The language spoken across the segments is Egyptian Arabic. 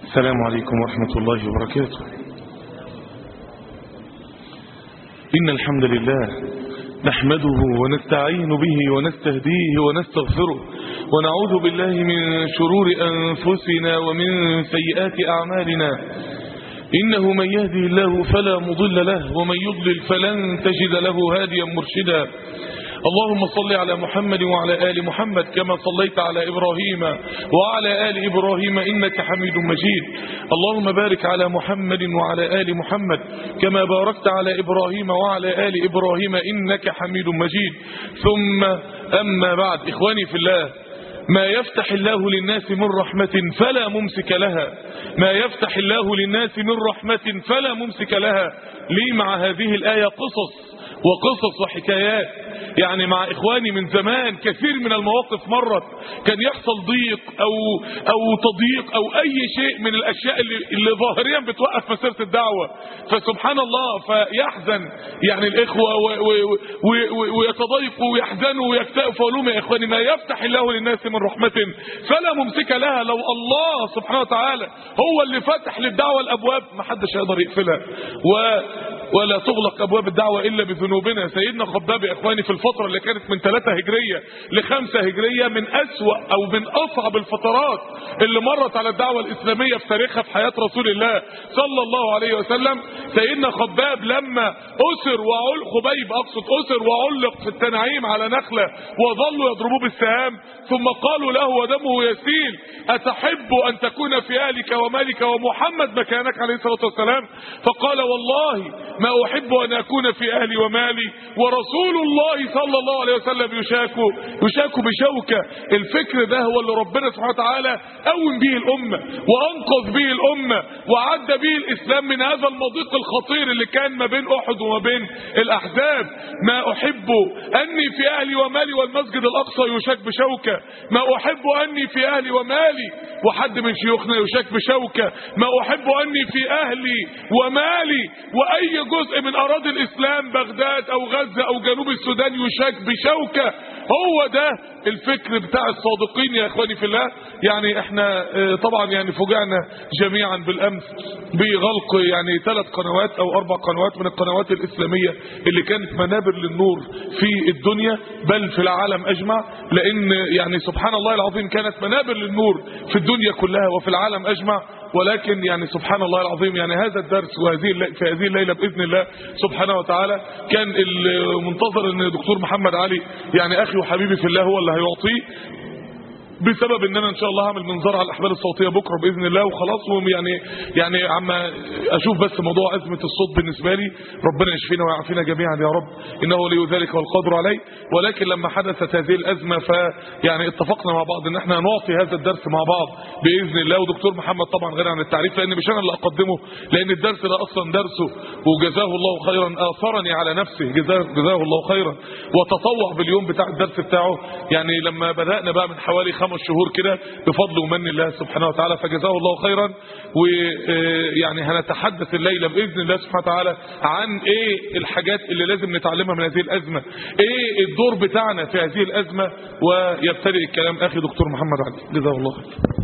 السلام عليكم ورحمة الله وبركاته إن الحمد لله نحمده ونستعين به ونستهديه ونستغفره ونعوذ بالله من شرور أنفسنا ومن سيئات أعمالنا إنه من يهدي الله فلا مضل له ومن يضلل فلن تجد له هاديا مرشدا اللهم صل على محمد وعلى آل محمد كما صليت على إبراهيم وعلى آل إبراهيم إنك حميد مجيد اللهم بارك على محمد وعلى آل محمد كما باركت على إبراهيم وعلى آل إبراهيم إنك حميد مجيد ثم أما بعد إخواني في الله ما يفتح الله للناس من رحمة فلا ممسك لها ما يفتح الله للناس من رحمة فلا ممسك لها لي مع هذه الآية قصص وقصص وحكايات يعني مع إخواني من زمان كثير من المواقف مرت كان يحصل ضيق أو, أو تضييق أو أي شيء من الأشياء اللي, اللي ظاهريا بتوقف مسيرة الدعوة فسبحان الله فيحزن يعني الإخوة ويتضايقوا ويحزنوا ويكتئوا فأقول لهم يا إخواني ما يفتح الله للناس من رحمة فلا ممسك لها لو الله سبحانه وتعالى هو اللي فتح للدعوة الأبواب ما حدش يقدر يقفلها و ولا تغلق أبواب الدعوة إلا بذنوبنا سيدنا خباب يا إخواني في الفترة اللي كانت من ثلاثة هجرية لخمسة هجرية من أسوأ أو من أصعب الفترات اللي مرت على الدعوة الإسلامية في تاريخها في حياة رسول الله صلى الله عليه وسلم سيدنا خباب لما أسر وعل خبيب أقصد أسر وعلق في التنعيم على نخلة وظلوا يضربوه بالسهام ثم قالوا له ودمه يسيل أتحب أن تكون في أهلك ومالك ومحمد مكانك عليه الصلاة والسلام فقال والله ما أحب أن أكون في أهلي ومالي ورسول الله صلى الله عليه وسلم يشاك يشاك بشوكة الفكر ده هو اللي ربنا سبحانه وتعالى قوم به الأمة وأنقذ به الأمة وعد به الإسلام من هذا المضيق الخطير اللي كان ما بين أحد وما بين الأحزاب ما أحب أني في أهلي ومالي والمسجد الأقصى يشاك بشوكة ما أحب أني في أهلي ومالي وحد من شيوخنا يشاك بشوكة ما أحب أني في أهلي ومالي وأي جزء من أراضي الإسلام بغداد أو غزة أو جنوب السودان يشاك بشوكة هو ده الفكر بتاع الصادقين يا اخواني في الله يعني احنا طبعا يعني فوجئنا جميعا بالامس بغلق يعني ثلاث قنوات او اربع قنوات من القنوات الاسلامية اللي كانت منابر للنور في الدنيا بل في العالم اجمع لان يعني سبحان الله العظيم كانت منابر للنور في الدنيا كلها وفي العالم اجمع ولكن يعني سبحان الله العظيم يعني هذا الدرس وهذه في هذه الليله باذن الله سبحانه وتعالى كان المنتظر ان دكتور محمد علي يعني اخي وحبيبي في الله هو اللي هيعطيه بسبب ان انا ان شاء الله هعمل منظار على الاحبال الصوتيه بكره باذن الله وخلاص يعني يعني عما اشوف بس موضوع ازمه الصوت بالنسبه لي ربنا يشفينا ويعافينا جميعا يا رب انه ولي ذلك والقدر عليه ولكن لما حدثت هذه الازمه فيعني اتفقنا مع بعض ان احنا نعطي هذا الدرس مع بعض باذن الله ودكتور محمد طبعا غير عن التعريف لان مش انا اللي اقدمه لان الدرس ده اصلا درسه وجزاه الله خيرا اثرني على نفسه جزاه, جزاه الله خيرا وتطوع باليوم بتاع الدرس بتاعه يعني لما بدانا بقى من حوالي خمس شهور كده بفضل ومن الله سبحانه وتعالى فجزاه الله خيرا ويعني هنتحدث الليله باذن الله سبحانه وتعالى عن ايه الحاجات اللي لازم نتعلمها من هذه الازمه ايه الدور بتاعنا في هذه الازمه ويبتدئ الكلام اخي دكتور محمد علي جزاه الله خير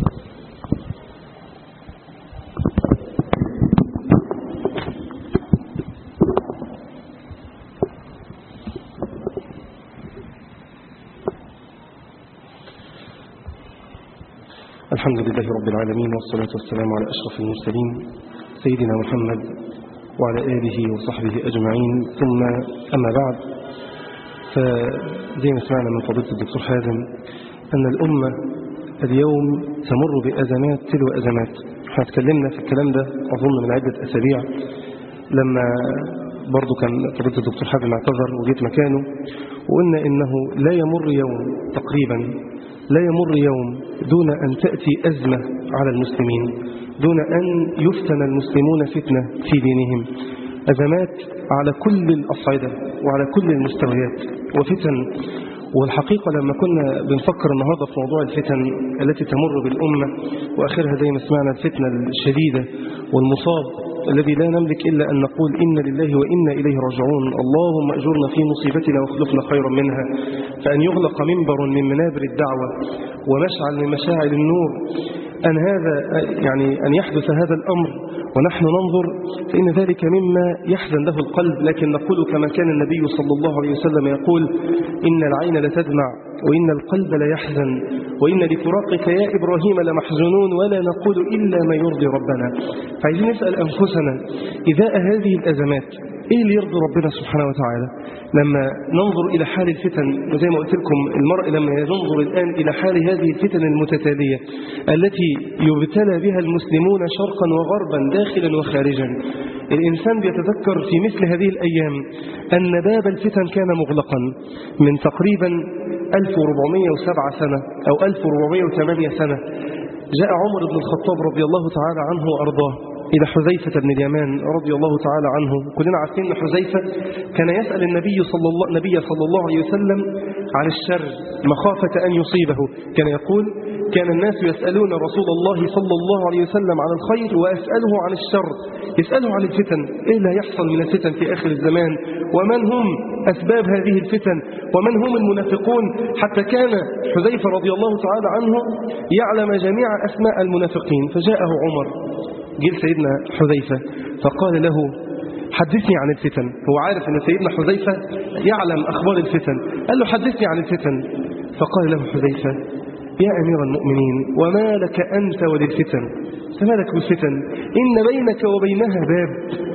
الحمد لله رب العالمين والصلاة والسلام على أشرف المرسلين سيدنا محمد وعلى آله وصحبه أجمعين ثم أما بعد فزي ما سمعنا من فضيلة الدكتور حازم أن الأمة اليوم تمر بأزمات تلو أزمات احنا اتكلمنا في الكلام ده أظن من عدة أسابيع لما برضو كان فضيلة الدكتور حازم اعتذر وجيت مكانه وقلنا إنه لا يمر يوم تقريبا لا يمر يوم دون أن تأتي أزمة على المسلمين دون أن يفتن المسلمون فتنة في دينهم أزمات على كل الأصعدة وعلى كل المستويات وفتن والحقيقة لما كنا بنفكر النهاردة في موضوع الفتن التي تمر بالأمة وآخرها زي ما سمعنا الفتنة الشديدة والمصاب الذي لا نملك إلا أن نقول إن لله وإنا إليه راجعون اللهم أجرنا في مصيبتنا واخلفنا خيرا منها فأن يغلق منبر من منابر الدعوة ومشعل من مشاعل النور أن هذا يعني أن يحدث هذا الأمر ونحن ننظر فإن ذلك مما يحزن له القلب لكن نقول كما كان النبي صلى الله عليه وسلم يقول إن العين لتدمع وإن القلب ليحزن وإن لفراقك يا إبراهيم لمحزونون ولا نقول إلا ما يرضي ربنا فعايزين نسأل أنفسنا إذا هذه الأزمات إيه اللي يرضي ربنا سبحانه وتعالى لما ننظر إلى حال الفتن وزي ما قلت لكم المرء لما ينظر الآن إلى حال هذه الفتن المتتالية التي يبتلى بها المسلمون شرقا وغربا داخلا وخارجا الإنسان بيتذكر في مثل هذه الأيام أن باب الفتن كان مغلقا من تقريبا 1407 سنة أو 1408 سنة جاء عمر بن الخطاب رضي الله تعالى عنه وأرضاه إلى حذيفة بن اليمان رضي الله تعالى عنه كلنا عارفين أن حذيفة كان يسأل النبي صلى الله, النبي صلى الله عليه وسلم عن الشر مخافة أن يصيبه كان يقول كان الناس يسألون رسول الله صلى الله عليه وسلم عن الخير وأسأله عن الشر يسأله عن الفتن إيه اللي هيحصل من الفتن في آخر الزمان ومن هم أسباب هذه الفتن ومن هم المنافقون حتى كان حذيفة رضي الله تعالى عنه يعلم جميع أسماء المنافقين فجاءه عمر جيل سيدنا حذيفة فقال له حدثني عن الفتن هو عارف أن سيدنا حذيفة يعلم أخبار الفتن قال له حدثني عن الفتن فقال له حذيفة يا أمير المؤمنين وما لك أنت وللفتن فما لك بالفتن إن بينك وبينها باب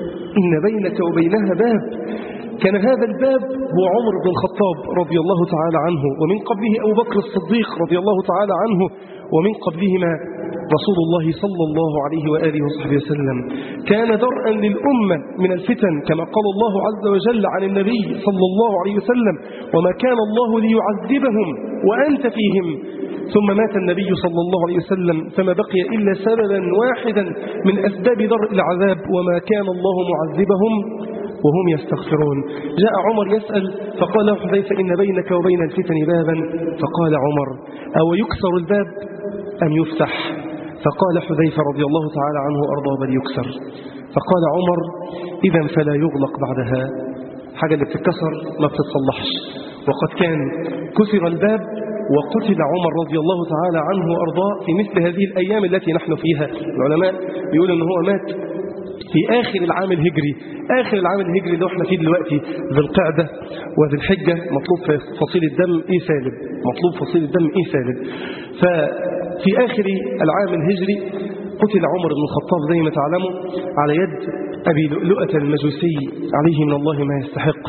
إن بينك وبينها باب كان هذا الباب هو عمر بن الخطاب رضي الله تعالى عنه ومن قبله أبو بكر الصديق رضي الله تعالى عنه ومن قبلهما رسول الله صلى الله عليه وآله وصحبه وسلم كان درءا للأمة من الفتن كما قال الله عز وجل عن النبي صلى الله عليه وسلم وما كان الله ليعذبهم وأنت فيهم ثم مات النبي صلى الله عليه وسلم فما بقي إلا سببا واحدا من أسباب درء العذاب وما كان الله معذبهم وهم يستغفرون جاء عمر يسأل فقال له حذيفة إن بينك وبين الفتن بابا فقال عمر أو يكسر الباب أم يفتح فقال حذيفة رضي الله تعالى عنه أرضى بل يكسر فقال عمر إذا فلا يغلق بعدها حاجة اللي بتتكسر ما بتتصلحش وقد كان كسر الباب وقتل عمر رضي الله تعالى عنه وأرضاه في مثل هذه الأيام التي نحن فيها العلماء يقولوا أنه هو مات في آخر العام الهجري آخر العام الهجري اللي احنا فيه دلوقتي ذي القعدة وذي الحجة مطلوب فصيل الدم إيه سالب مطلوب فصيل الدم إيه سالب ففي آخر العام الهجري قتل عمر بن الخطاب زي ما تعلموا على يد أبي لؤلؤة المجوسي عليه من الله ما يستحق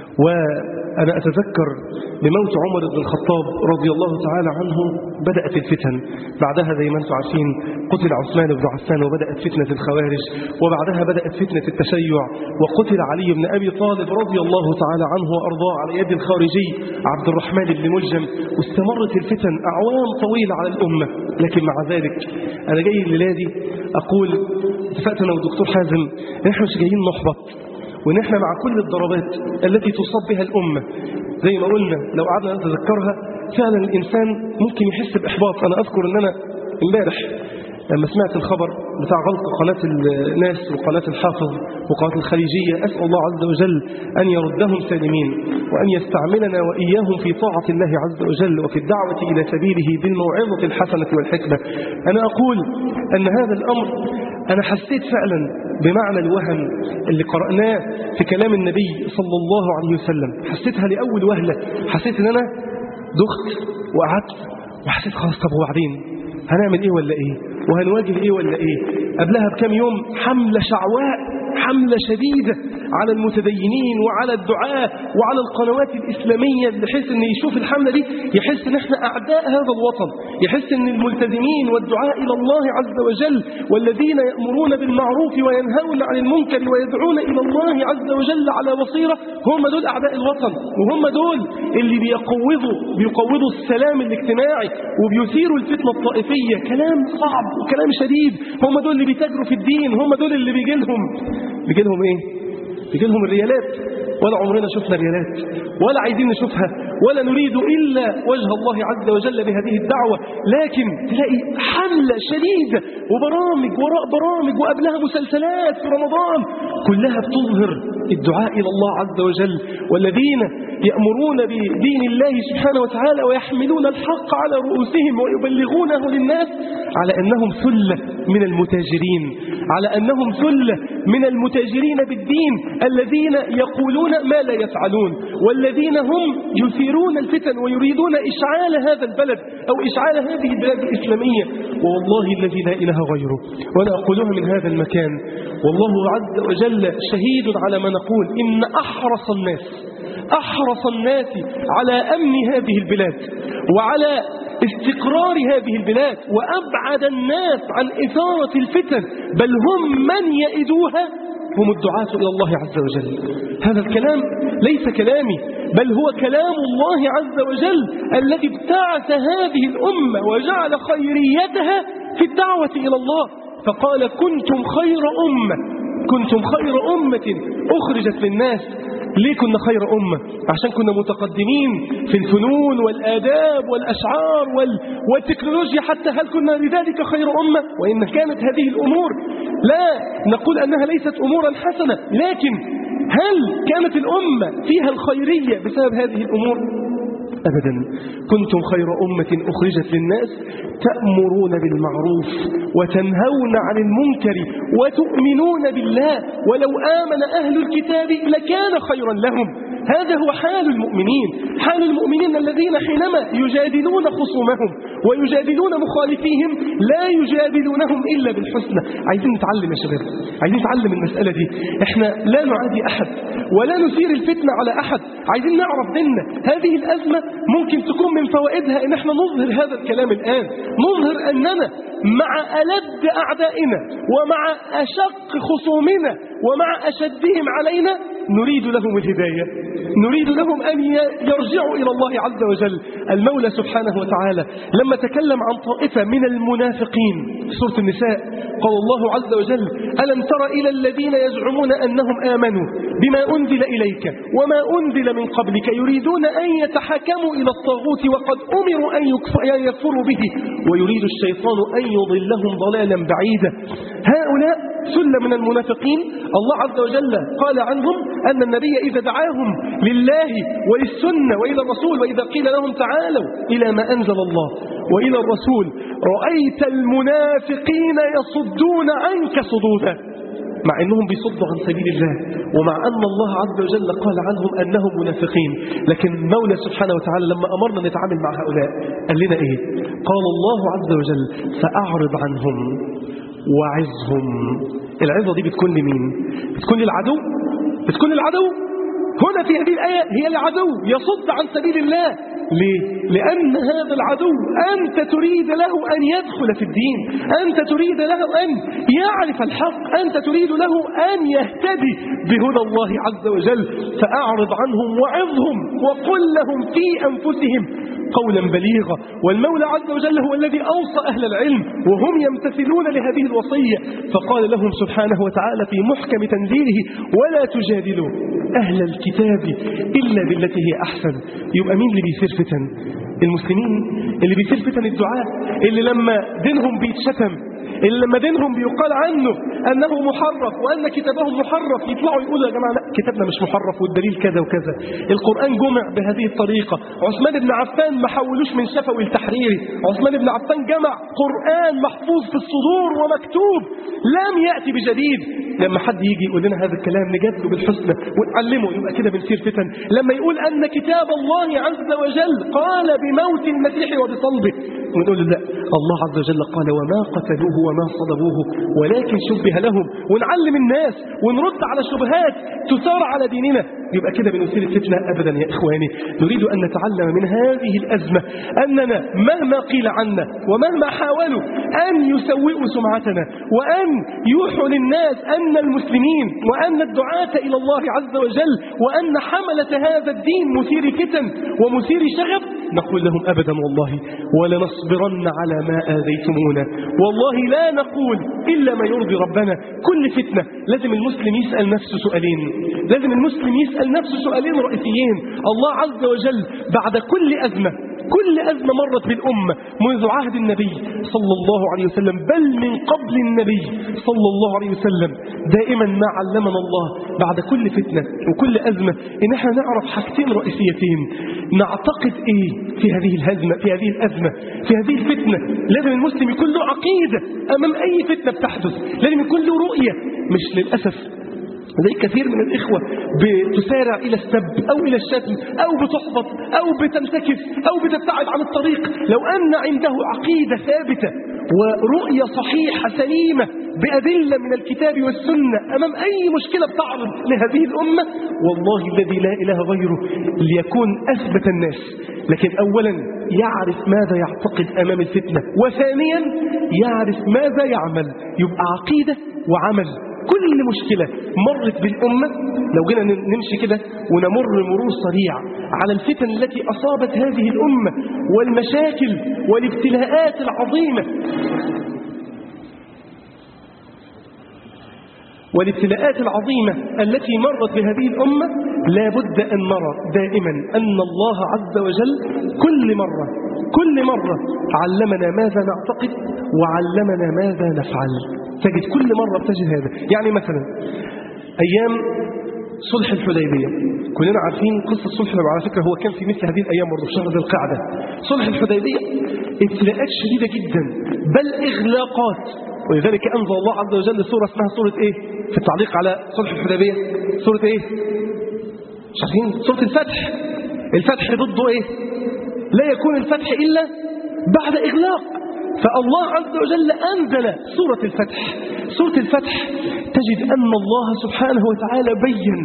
وأنا أتذكر بموت عمر بن الخطاب رضي الله تعالى عنه بدأت الفتن بعدها زي ما أنتم عارفين قتل عثمان بن عفان وبدأت فتنة الخوارج وبعدها بدأت فتنة التشيع وقتل علي بن أبي طالب رضي الله تعالى عنه وأرضاه على يد الخارجي عبد الرحمن بن ملجم واستمرت الفتن أعوام طويلة على الأمة لكن مع ذلك أنا جاي الليلة أقول اتفقت أنا والدكتور حازم إن إحنا مش جايين نحبط وإن إحنا مع كل الضربات التي تصاب بها الأمة زي ما قلنا لو قعدنا نتذكرها فعلا الإنسان ممكن يحس بإحباط أنا أذكر أن أنا امبارح لما سمعت الخبر بتاع غلق قناة الناس وقناة الحافظ وقناة الخليجية أسأل الله عز وجل أن يردهم سالمين وأن يستعملنا وإياهم في طاعة الله عز وجل وفي الدعوة إلى سبيله بالموعظة الحسنة والحكمة أنا أقول أن هذا الأمر أنا حسيت فعلا بمعنى الوهم اللي قرأناه في كلام النبي صلى الله عليه وسلم حسيتها لأول وهلة حسيت أن أنا دخت وقعدت وحسيت خلاص طب وبعدين هنعمل إيه ولا إيه وهنواجه إيه ولا إيه قبلها بكم يوم حملة شعواء حملة شديدة على المتدينين وعلى الدعاة وعلى القنوات الإسلامية بحيث أن يشوف الحملة دي يحس أن احنا أعداء هذا الوطن يحس أن الملتزمين والدعاء إلى الله عز وجل والذين يأمرون بالمعروف وينهون عن المنكر ويدعون إلى الله عز وجل على بصيرة هم دول أعداء الوطن وهم دول اللي بيقوضوا بيقوضوا السلام الاجتماعي وبيثيروا الفتنة الطائفية كلام صعب وكلام شديد هم دول اللي بيتاجروا في الدين هم دول اللي بيجي لهم بيجي لهم ايه بيجي لهم الريالات ولا عمرنا شفنا ريالات ولا عايزين نشوفها ولا نريد إلا وجه الله عز وجل بهذه الدعوة لكن تلاقي حملة شديدة وبرامج وراء برامج وقبلها مسلسلات في رمضان كلها بتظهر الدعاء إلى الله عز وجل والذين يأمرون بدين الله سبحانه وتعالى ويحملون الحق على رؤوسهم ويبلغونه للناس على أنهم ثلة من المتاجرين على أنهم ثلة من المتاجرين بالدين الذين يقولون ما لا يفعلون والذين هم يثيرون الفتن ويريدون إشعال هذا البلد أو إشعال هذه البلاد الإسلامية والله الذي لا إله غيره وأنا أقولها من هذا المكان والله عز وجل شهيد على ما نقول إن أحرص الناس أحرص الناس على أمن هذه البلاد وعلى استقرار هذه البلاد وأبعد الناس عن إثارة الفتن بل هم من يئدوها هم الدعاة إلى الله عز وجل هذا الكلام ليس كلامي بل هو كلام الله عز وجل الذي ابتعث هذه الأمة وجعل خيريتها في الدعوة إلى الله فقال كنتم خير أمة كنتم خير أمة أخرجت للناس ليه كنا خير أمة عشان كنا متقدمين في الفنون والآداب والأشعار وال... والتكنولوجيا حتى هل كنا لذلك خير أمة وإن كانت هذه الأمور لا نقول أنها ليست أمورا حسنة لكن هل كانت الأمة فيها الخيرية بسبب هذه الأمور أبدا كنتم خير أمة أخرجت للناس تأمرون بالمعروف وتنهون عن المنكر وتؤمنون بالله ولو آمن أهل الكتاب لكان خيرا لهم هذا هو حال المؤمنين حال المؤمنين الذين حينما يجادلون خصومهم ويجادلون مخالفيهم لا يجادلونهم إلا بالحسنى عايزين نتعلم يا شباب عايزين نتعلم المسألة دي احنا لا نعادي أحد ولا نثير الفتنة على أحد عايزين نعرف ديننا هذه الأزمة ممكن تكون من فوائدها ان احنا نظهر هذا الكلام الآن نظهر أننا مع ألد أعدائنا ومع أشق خصومنا ومع أشدهم علينا نريد لهم الهداية نريد لهم أن يرجعوا إلى الله عز وجل المولى سبحانه وتعالى لما تكلم عن طائفة من المنافقين في سورة النساء قال الله عز وجل ألم تر إلى الذين يزعمون أنهم آمنوا بما أنزل إليك وما أنزل من قبلك يريدون أن يتحكموا إلى الطاغوت وقد أمروا أن يكفروا به ويريد الشيطان أن يضلهم ضلالا بعيدا هؤلاء سلة من المنافقين الله عز وجل قال عنهم أن النبي إذا دعاهم لله وللسنة وإلى الرسول وإذا قيل لهم تعالوا إلى ما أنزل الله وإلى الرسول رأيت المنافقين يصدون عنك صدودا مع أنهم بيصدوا عن سبيل الله ومع أن الله عز وجل قال عنهم أنهم منافقين لكن مولى سبحانه وتعالى لما أمرنا نتعامل مع هؤلاء قال لنا إيه قال الله عز وجل فأعرض عنهم وعزهم العظة دي بتكون لمين بتكون للعدو بتكون للعدو هنا في هذه الآية هي العدو يصد عن سبيل الله ليه؟ لأن هذا العدو أنت تريد له أن يدخل في الدين أنت تريد له أن يعرف الحق أنت تريد له أن يهتدي بهدى الله عز وجل فأعرض عنهم وعظهم وقل لهم في أنفسهم قولا بليغا والمولى عز وجل هو الذي أوصى أهل العلم وهم يمتثلون لهذه الوصية فقال لهم سبحانه وتعالى في محكم تنزيله ولا تجادلوا أهل الكتاب إلا بالتي هي أحسن يبقى مين اللي بيصير فتن المسلمين اللي بيصير فتن الدعاء اللي لما دينهم بيتشتم اللي لما دينهم بيقال عنه أنه محرف وأن كتابهم محرف يطلعوا يقولوا يا جماعة لا كتابنا مش محرف والدليل كذا وكذا القرآن جمع بهذه الطريقة عثمان بن عفان ما حولوش من شفوي لتحريري عثمان بن عفان جمع قرآن محفوظ في الصدور ومكتوب لم يأتي بجديد لما حد يجي يقول لنا هذا الكلام نجادله بالحسنى ونعلمه يبقى كده بنصير فتن لما يقول أن كتاب الله عز وجل قال بموت المسيح وبصلبه ونقول له لا الله عز وجل قال وما قتلوه وما صلبوه ولكن شبه لهم ونعلم الناس ونرد على الشبهات تثار على ديننا يبقى كده بنثير الفتنة أبدا يا إخواني نريد أن نتعلم من هذه الأزمة أننا مهما قيل عنا ومهما حاولوا أن يسوئوا سمعتنا وأن يوحوا للناس أن المسلمين وأن الدعاة إلى الله عز وجل وأن حملة هذا الدين مثير فتن ومثير شغف نقول لهم أبدا والله ولنصبرن على ما آذيتمونا والله لا نقول إلا ما يرضي ربنا كل فتنة لازم المسلم يسأل نفسه سؤالين لازم المسلم يسأل نفسه سؤالين رئيسيين الله عز وجل بعد كل أزمة كل أزمة مرت بالأمة منذ عهد النبي صلى الله عليه وسلم بل من قبل النبي صلى الله عليه وسلم دائما ما علمنا الله بعد كل فتنة وكل أزمة إن احنا نعرف حاجتين رئيسيتين نعتقد إيه في هذه الهزمة في هذه الأزمة في هذه الفتنة لازم المسلم يكون له عقيدة أمام أي فتنة بتحدث لازم يكون له رؤية مش للأسف زي كثير من الإخوة بتسارع إلى السب أو إلى الشتم أو بتحبط أو بتنتكس أو بتبتعد عن الطريق لو أن عنده عقيدة ثابتة ورؤية صحيحة سليمة بأدلة من الكتاب والسنة أمام أي مشكلة بتعرض لهذه الأمة والله الذي لا إله غيره ليكون أثبت الناس لكن أولا يعرف ماذا يعتقد أمام الفتنة وثانيا يعرف ماذا يعمل يبقى عقيدة وعمل كل مشكلة مرت بالأمة لو جينا نمشي كده ونمر مرور سريع على الفتن التي أصابت هذه الأمة والمشاكل والابتلاءات العظيمة والابتلاءات العظيمة التي مرت بهذه الأمة لا بد أن نرى دائما أن الله عز وجل كل مرة كل مرة علمنا ماذا نعتقد وعلمنا ماذا نفعل تجد كل مرة بتجد هذا يعني مثلا أيام صلح الحديبية كلنا عارفين قصة صلح الحديبية على فكرة هو كان في مثل هذه الأيام برضه في شهر ذي القعدة صلح الحديبية ابتلاءات شديدة جدا بل إغلاقات ولذلك أنزل الله عز وجل سورة اسمها سورة إيه في التعليق على صلح الحديبية سورة إيه مش عارفين سورة الفتح الفتح ضده إيه لا يكون الفتح إلا بعد إغلاق فالله عز وجل أنزل سورة الفتح سورة الفتح تجد أن الله سبحانه وتعالى بين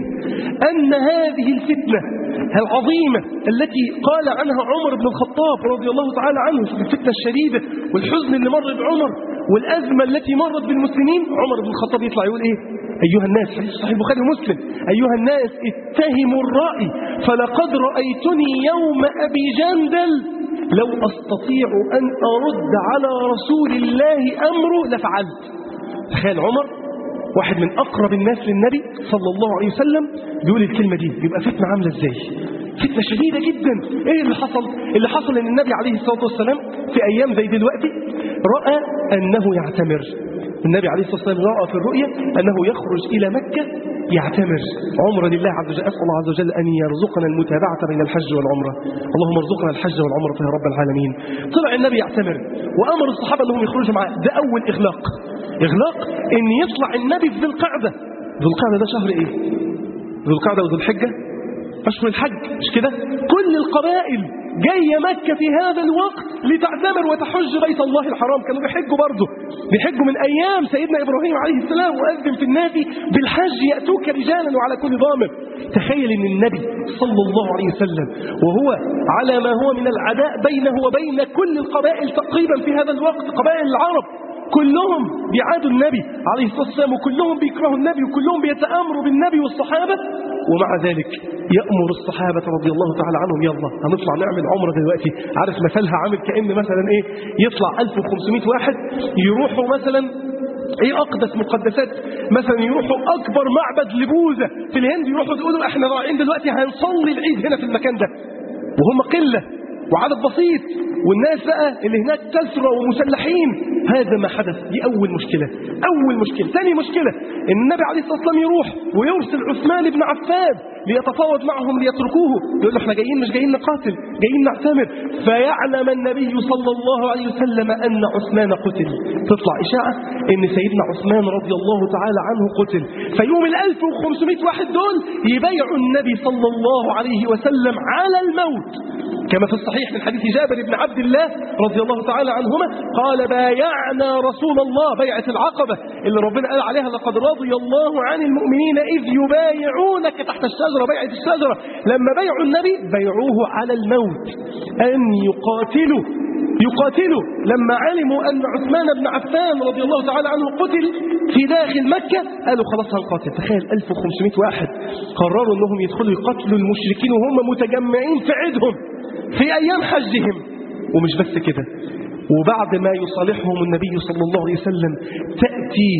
أن هذه الفتنة العظيمة التي قال عنها عمر بن الخطاب رضي الله تعالى عنه في الفتنة الشديدة والحزن اللي مر بعمر والأزمة التي مرت بالمسلمين عمر بن الخطاب يطلع يقول إيه أيها الناس حديث صحيح البخاري ومسلم أيها الناس اتهموا الرأي فلقد رأيتني يوم أبي جندل لو أستطيع أن أرد على رسول الله أمره لفعلت تخيل عمر واحد من أقرب الناس للنبي صلى الله عليه وسلم بيقول الكلمة دي يبقى فتنة عاملة إزاي فتنة شديدة جدا إيه اللي حصل اللي حصل أن النبي عليه الصلاة والسلام في أيام زي دلوقتي رأى أنه يعتمر النبي عليه الصلاة والسلام رأى في الرؤية أنه يخرج إلى مكة يعتمر عمرة لله عز وجل أسأل الله عز وجل أن يرزقنا المتابعة بين الحج والعمرة اللهم ارزقنا الحج والعمرة يا رب العالمين طلع النبي يعتمر وأمر الصحابة أنهم يخرجوا معاه ده أول إغلاق إغلاق أن يطلع النبي في ذي القعدة ذو القعدة ده شهر إيه ذو القعدة وذو الحجة أشهر الحج مش كده كل القبائل جاية مكة في هذا الوقت لتعتمر وتحج بيت الله الحرام كانوا بيحجوا برضه بيحجوا من أيام سيدنا إبراهيم عليه السلام وأذن في الناس بالحج يأتوك رجالا وعلى كل ضامر تخيل أن النبي صلى الله عليه وسلم وهو على ما هو من العداء بينه وبين كل القبائل تقريبا في هذا الوقت قبائل العرب كلهم بيعادوا النبي عليه الصلاة والسلام وكلهم بيكرهوا النبي وكلهم بيتآمروا بالنبي والصحابة ومع ذلك يأمر الصحابة رضي الله تعالى عنهم يلا هنطلع نعمل عمرة دلوقتي عارف مثلها عامل كأن مثلا ايه يطلع 1500 واحد يروحوا مثلا ايه اقدس مقدسات مثلا يروحوا اكبر معبد لبوذا في الهند يروحوا يقولوا احنا رايحين دلوقتي هنصلي العيد هنا في المكان ده وهم قله وعدد بسيط والناس بقى اللي هناك كثرة ومسلحين هذا ما حدث دي أول مشكلة أول مشكلة ثاني مشكلة إن النبي عليه الصلاة والسلام يروح ويرسل عثمان بن عفان ليتفاوض معهم ليتركوه يقول له احنا جايين مش جايين نقاتل جايين نعتمر فيعلم النبي صلى الله عليه وسلم أن عثمان قتل تطلع إشاعة إن سيدنا عثمان رضي الله تعالى عنه قتل فيوم ال 1500 واحد دول يبايعوا النبي صلى الله عليه وسلم على الموت كما في الصحيح من حديث جابر بن عبد الله رضي الله تعالى عنهما قال بايعنا رسول الله بيعة العقبة اللي ربنا قال عليها لقد رضي الله عن المؤمنين إذ يبايعونك تحت الشجرة بيعة الشجرة لما بايعوا النبي بايعوه على الموت أن يقاتلوا يقاتلوا لما علموا أن عثمان بن عفان رضي الله تعالى عنه قتل في داخل مكة قالوا خلاص هنقاتل تخيل 1500 واحد قرروا أنهم يدخلوا يقتلوا المشركين وهم متجمعين في عيدهم في أيام حجهم ومش بس كده وبعد ما يصالحهم النبي صلى الله عليه وسلم تأتي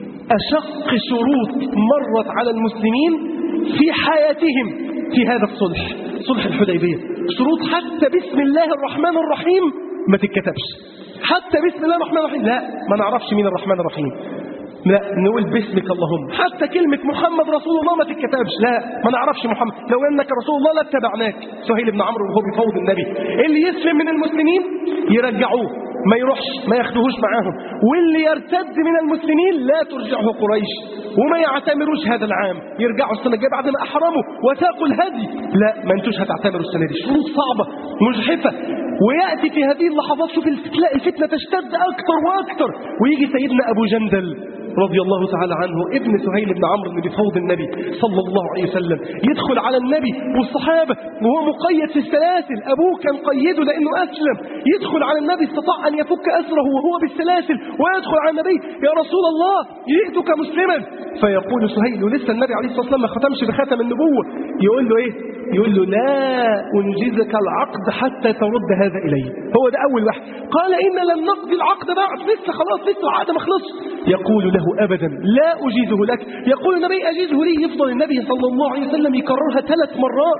أشق شروط مرت على المسلمين في حياتهم في هذا الصلح صلح الحديبية شروط حتى بسم الله الرحمن الرحيم ما تتكتبش حتى بسم الله الرحمن الرحيم لا ما نعرفش مين الرحمن الرحيم لا نقول باسمك اللهم حتى كلمة محمد رسول الله ما تتكتبش لا ما نعرفش محمد لو انك رسول الله لاتبعناك سهيل بن عمرو وهو بيفوض النبي اللي يسلم من المسلمين يرجعوه ما يروحش ما ياخدوهوش معاهم واللي يرتد من المسلمين لا ترجعه قريش وما يعتمروش هذا العام يرجعوا السنه الجايه بعد ما احرموا وساقوا الهدي لا ما انتوش هتعتمروا السنه دي شروط صعبه مجحفه وياتي في هذه اللحظات شوف تلاقي الفتنه تشتد اكتر واكتر ويجي سيدنا ابو جندل رضي الله تعالى عنه ابن سهيل بن عمرو بن بفوض النبي صلى الله عليه وسلم يدخل على النبي والصحابة وهو مقيد في السلاسل أبوه كان قيده لأنه أسلم يدخل على النبي استطاع أن يفك أسره وهو بالسلاسل ويدخل على النبي يا رسول الله جئتك مسلما فيقول سهيل ولسه النبي عليه الصلاة والسلام ما ختمش بختم النبوة يقول له إيه يقول له لا أنجزك العقد حتى ترد هذا إلي هو ده أول واحد قال إن لم نقضي العقد بعد لسه خلاص لسه العقد ما خلصش يقول له أبدا لا أجيزه لك يقول النبي أجيزه لي يفضل النبي صلى الله عليه وسلم يكررها ثلاث مرات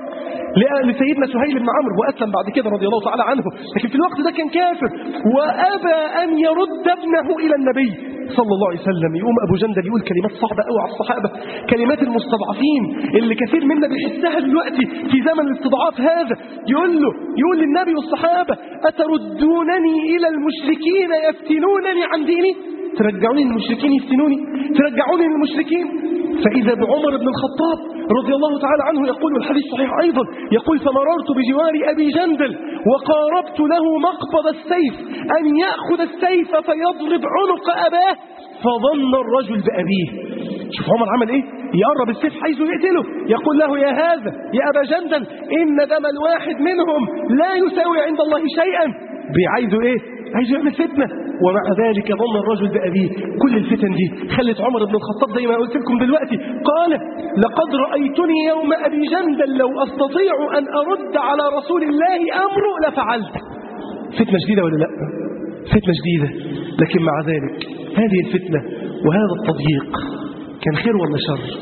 لسيدنا سهيل بن عمرو وأسلم بعد كده رضي الله تعالى عنه لكن في الوقت ده كان كافر وأبى أن يرد ابنه إلى النبي صلى الله عليه وسلم يقوم أبو جندل يقول كلمات صعبة قوي على الصحابة كلمات المستضعفين اللي كثير منا بيحسها دلوقتي في زمن الاستضعاف هذا يقول له يقول للنبي والصحابة أتردونني إلى المشركين يفتنونني عن ديني ترجعوني للمشركين يفتنوني ترجعوني للمشركين فإذا بعمر بن الخطاب رضي الله تعالى عنه يقول والحديث صحيح أيضا يقول فمررت بجوار أبي جندل وقاربت له مقبض السيف أن يأخذ السيف فيضرب عنق أباه فظن الرجل بأبيه شوف عمر عمل إيه يقرب السيف حيث يقتله يقول له يا هذا يا أبا جندل إن دم الواحد منهم لا يساوي عند الله شيئا بيعايزه إيه عايز يعمل فتنة ومع ذلك ظن الرجل بأبيه كل الفتن دي خلت عمر بن الخطاب زي ما قلت لكم دلوقتي قال لقد رأيتني يوم أبي جندل لو أستطيع أن أرد على رسول الله أمره لفعلت فتنة شديدة ولا لا فتنة شديدة لكن مع ذلك هذه الفتنة وهذا التضييق كان خير ولا شر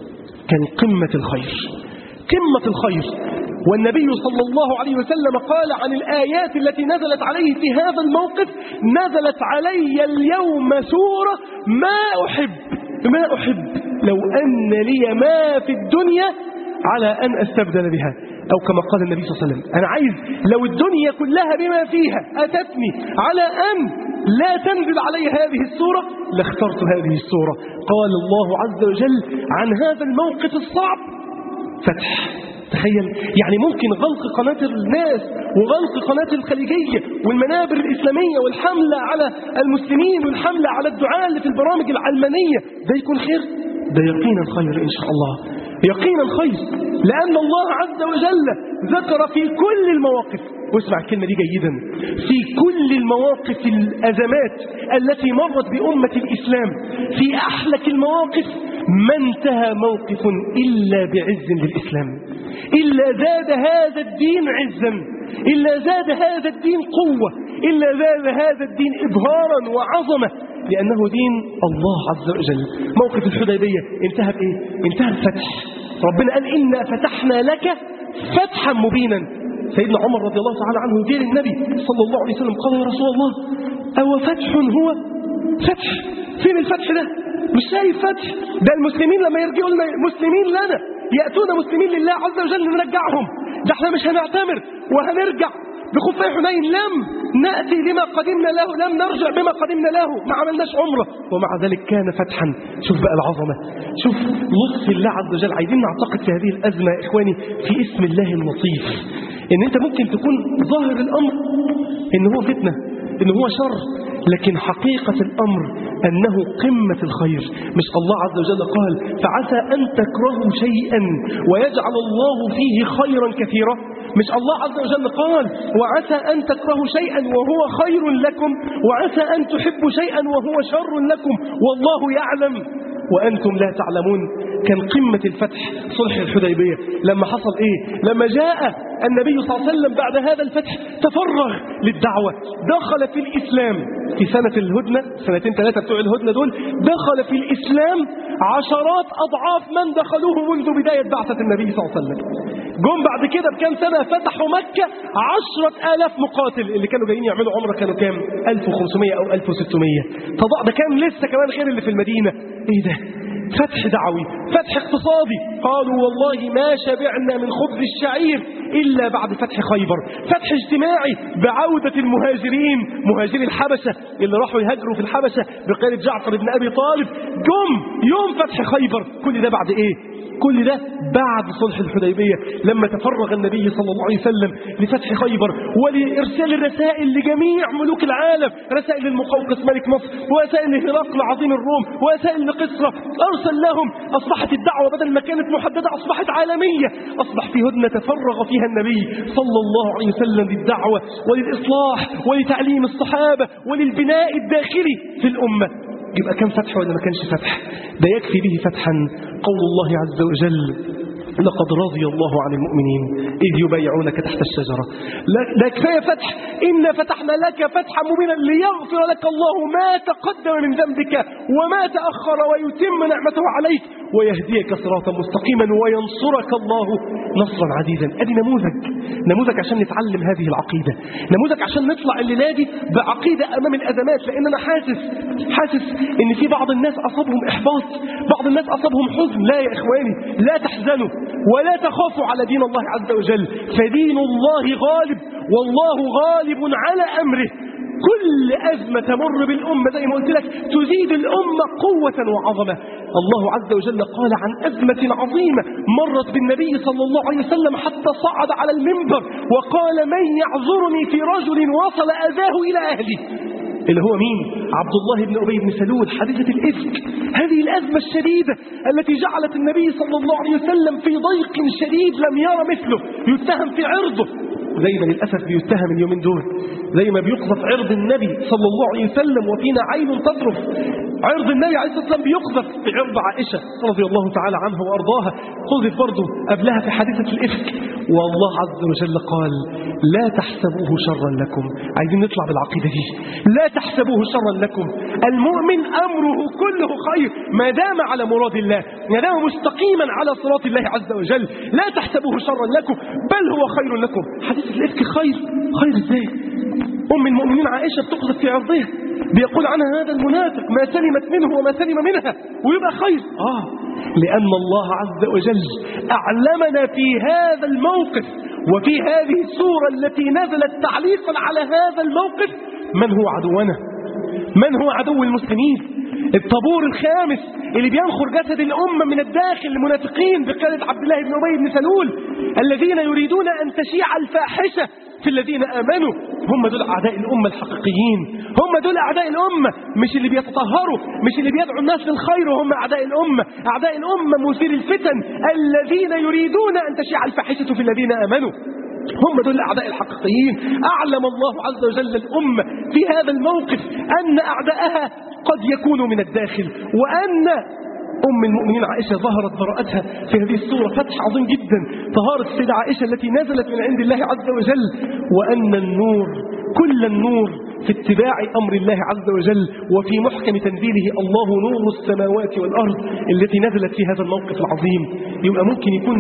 كان قمة الخير قمة الخير والنبي صلى الله عليه وسلم قال عن الآيات التي نزلت عليه في هذا الموقف نزلت علي اليوم سورة ما أحب ما أحب لو أن لي ما في الدنيا على أن أستبدل بها أو كما قال النبي صلى الله عليه وسلم أنا عايز لو الدنيا كلها بما فيها أتتني على أن لا تنزل علي هذه السورة لاخترت هذه السورة قال الله عز وجل عن هذا الموقف الصعب فتح تخيل يعني ممكن غلق قناة الناس وغلق قناة الخليجية والمنابر الإسلامية والحملة على المسلمين والحملة على الدعاء اللي في البرامج العلمانية ده يكون خير ده يقينا خير إن شاء الله يقينا خير لأن الله عز وجل ذكر في كل المواقف واسمع الكلمة دي جيدا في كل المواقف الأزمات التي مرت بأمة الإسلام في أحلك المواقف ما انتهى موقف إلا بعز للإسلام إلا زاد هذا الدين عزا إلا زاد هذا الدين قوة إلا زاد هذا الدين إبهارا وعظمة لأنه دين الله عز وجل موقف الحديبية انتهى بإيه؟ انتهى الفتح ربنا قال إنا فتحنا لك فتحا مبينا سيدنا عمر رضي الله تعالى عنه جيل النبي صلى الله عليه وسلم قال يا رسول الله أو فتح هو فتح فين الفتح ده مش شايف فتح ده المسلمين لما يرجعوا لنا مسلمين لنا يأتون مسلمين لله عز وجل نرجعهم ده احنا مش هنعتمر وهنرجع بخفي حنين لم نأتي بما قدمنا له لم نرجع بما قدمنا له ما عملناش عمره ومع ذلك كان فتحا شوف بقى العظمة شوف لطف الله عز وجل عايزين نعتقد في هذه الأزمة يا إخواني في اسم الله اللطيف إن أنت ممكن تكون ظاهر الأمر إن هو فتنة إن هو شر لكن حقيقة الأمر أنه قمة الخير مش الله عز وجل قال فعسى أن تكرهوا شيئا ويجعل الله فيه خيرا كثيرا مش الله عز وجل قال وعسى أن تكرهوا شيئا وهو خير لكم وعسى أن تحبوا شيئا وهو شر لكم والله يعلم وأنتم لا تعلمون كان قمة الفتح صلح الحديبية لما حصل إيه لما جاء النبي صلى الله عليه وسلم بعد هذا الفتح تفرغ للدعوة دخل في الإسلام في سنة الهدنة سنتين ثلاثة بتوع الهدنة دول دخل في الإسلام عشرات أضعاف من دخلوه منذ بداية بعثة النبي صلى الله عليه وسلم جم بعد كده بكام سنة فتحوا مكة عشرة آلاف مقاتل اللي كانوا جايين يعملوا عمرة كانوا كام 1500 أو 1600 طبعا ده كان لسه كمان غير اللي في المدينة ايه ده فتح دعوي فتح اقتصادي قالوا والله ما شبعنا من خبز الشعير إلا بعد فتح خيبر فتح اجتماعي بعودة المهاجرين مهاجري الحبشة اللي راحوا يهاجروا في الحبشة بقيادة جعفر بن أبي طالب جم يوم فتح خيبر كل ده بعد إيه كل ده بعد صلح الحديبية لما تفرغ النبي صلى الله عليه وسلم لفتح خيبر ولإرسال الرسائل لجميع ملوك العالم رسائل للمقوقس ملك مصر ورسائل لهرقل عظيم الروم ورسائل لقسرة أرسل لهم أصبحت الدعوة بدل ما كانت محددة أصبحت عالمية أصبح في هدنة تفرغ فيها النبي صلى الله عليه وسلم للدعوة وللإصلاح ولتعليم الصحابة وللبناء الداخلي في الأمة يبقى كان فتح ولا ما كانش فتح ده يكفي به فتحا قول الله عز وجل لقد رضي الله عن المؤمنين إذ يبايعونك تحت الشجرة لا ده كفاية فتح إن فتحنا لك فتحا مبينا ليغفر لك الله ما تقدم من ذنبك وما تأخر ويتم نعمته عليك ويهديك صراطا مستقيما وينصرك الله نصرا عزيزا ادي نموذج نموذج عشان نتعلم هذه العقيدة نموذج عشان نطلع الليلة دي بعقيدة أمام الأزمات لأن أنا حاسس حاسس إن في بعض الناس أصابهم إحباط بعض الناس أصابهم حزن لا يا إخواني لا تحزنوا ولا تخافوا على دين الله عز وجل فدين الله غالب والله غالب على أمره كل أزمة تمر بالأمة زي ما قلت لك تزيد الأمة قوة وعظمة الله عز وجل قال عن أزمة عظيمة مرت بالنبي صلى الله عليه وسلم حتى صعد على المنبر وقال من يعذرني في رجل وصل أذاه إلى أهلي اللي هو مين عبد الله بن أبي بن سلول حادثة الإفك هذه الأزمة الشديدة التي جعلت النبي صلى الله عليه وسلم في ضيق شديد لم يرى مثله يتهم في عرضه زي ما للأسف بيتهم اليومين دول زي ما بيقذف عرض النبي صلى الله عليه وسلم وفينا عين تطرف عرض النبي عليه الصلاة والسلام بيقذف في عرض عائشة رضي الله تعالى عنها وأرضاها قذف برضه قبلها في حادثة الإفك والله عز وجل قال لا تحسبوه شرا لكم عايزين نطلع بالعقيدة دي لا تحسبوه شرا لكم المؤمن أمره كله خير ما دام على مراد الله ما دام مستقيما على صراط الله عز وجل لا تحسبوه شرا لكم بل هو خير لكم حديث الإفك خير خير ازاي أم المؤمنين عائشة بتقذف في عرضها بيقول عنها هذا المنافق ما سلمت منه وما سلم منها ويبقى خير آه لأن الله عز وجل أعلمنا في هذا الموقف وفي هذه السورة التي نزلت تعليقا على هذا الموقف من هو عدونا من هو عدو المسلمين الطابور الخامس اللي بينخر جسد الأمة من الداخل المنافقين بقيادة عبد الله بن أبي بن سلول الذين يريدون أن تشيع الفاحشة في الذين آمنوا هم دول أعداء الأمة الحقيقيين هم دول أعداء الأمة مش اللي بيتطهروا مش اللي بيدعوا الناس للخير وهم أعداء الأمة أعداء الأمة مثير الفتن الذين يريدون أن تشيع الفاحشة في الذين آمنوا هم دول الأعداء الحقيقيين أعلم الله عز وجل الأمة في هذا الموقف أن أعداءها قد يكونوا من الداخل وأن أم المؤمنين عائشة ظهرت براءتها في هذه الصورة فتح عظيم جدا طهارة السيدة عائشة التي نزلت من عند الله عز وجل وأن النور كل النور في اتباع أمر الله عز وجل وفي محكم تنزيله الله نور السماوات والأرض التي نزلت في هذا الموقف العظيم يبقى ممكن يكون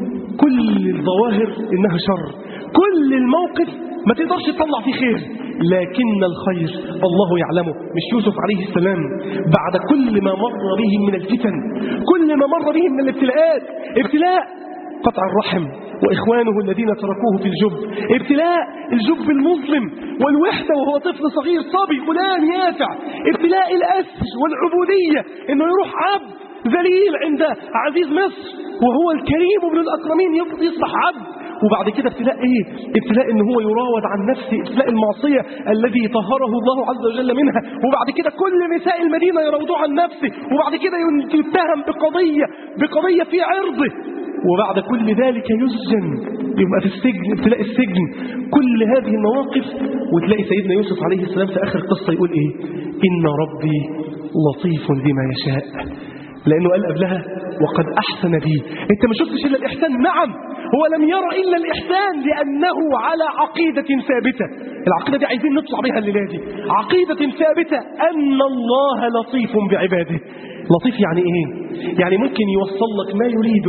كل الظواهر إنها شر كل الموقف ما تقدرش تطلع فيه خير لكن الخير الله يعلمه مش يوسف عليه السلام بعد كل ما مر به من الفتن كل ما مر به من الابتلاءات ابتلاء قطع الرحم وإخوانه الذين تركوه في الجب ابتلاء الجب المظلم والوحدة وهو طفل صغير صبي غلام يافع ابتلاء الأسر والعبودية انه يروح عبد ذليل عند عزيز مصر وهو الكريم ابن الأكرمين يصبح عبد وبعد كده ابتلاء ايه ابتلاء ان هو يراود عن نفسه ابتلاء المعصية الذي طهره الله عز وجل منها وبعد كده كل نساء المدينة يراودوه عن نفسه وبعد كده يتهم بقضية بقضية في عرضه وبعد كل ذلك يسجن يبقى في السجن ابتلاء السجن كل هذه المواقف وتلاقي سيدنا يوسف عليه السلام في آخر القصة يقول ايه إن ربي لطيف بما يشاء لأنه قال قبلها وقد أحسن بي أنت ما شفتش إلا الإحسان نعم هو لم يرى إلا الإحسان لأنه على عقيدة ثابتة العقيدة دي عايزين نطلع بها الليلة دي عقيدة ثابتة أن الله لطيف بعباده لطيف يعني إيه؟ يعني ممكن يوصل لك ما يريده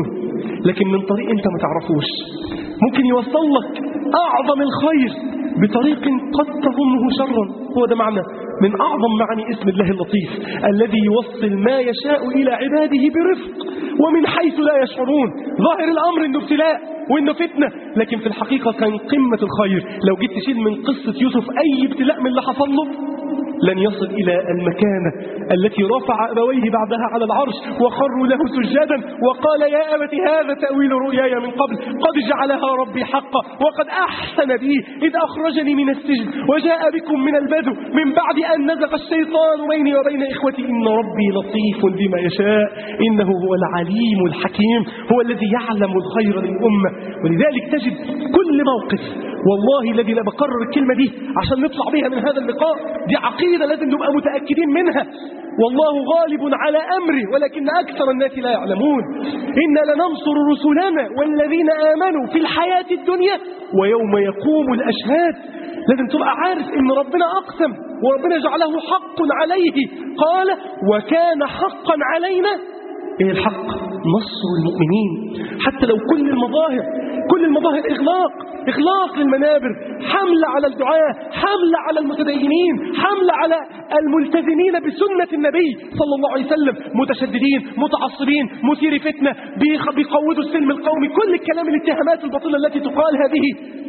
لكن من طريق انت ما تعرفوش ممكن يوصل لك اعظم الخير بطريق قد تظنه شرا هو ده معنى من اعظم معاني اسم الله اللطيف الذي يوصل ما يشاء الى عباده برفق ومن حيث لا يشعرون ظاهر الامر انه ابتلاء وانه فتنه لكن في الحقيقه كان قمه الخير لو جيت تشيل من قصه يوسف اي ابتلاء من اللي حصل له لن يصل إلى المكانة التي رفع أبويه بعدها على العرش وخروا له سجدا وقال يا أبت هذا تأويل رؤياي من قبل قد جعلها ربي حقا وقد أحسن بي إذ أخرجني من السجن وجاء بكم من البدو من بعد أن نزغ الشيطان بيني وبين إخوتي إن ربي لطيف بما يشاء إنه هو العليم الحكيم هو الذي يعلم الخير للأمة ولذلك تجد كل موقف والله الذي لا بكرر الكلمة دي عشان نطلع بها من هذا اللقاء دي عقيدة لازم نبقى متأكدين منها والله غالب على أمره ولكن أكثر الناس لا يعلمون إنا لننصر رسلنا والذين آمنوا في الحياة الدنيا ويوم يقوم الأشهاد لازم تبقى عارف إن ربنا أقسم وربنا جعله حق عليه قال وكان حقا علينا ايه الحق نصر المؤمنين حتى لو كل المظاهر كل المظاهر إغلاق إغلاق للمنابر حملة على الدعاة حملة على المتدينين حملة على الملتزمين بسنة النبي صلى الله عليه وسلم متشددين متعصبين مثير فتنة بيخ- بيقودوا السلم القومي كل الكلام الاتهامات الباطلة التي تقال هذه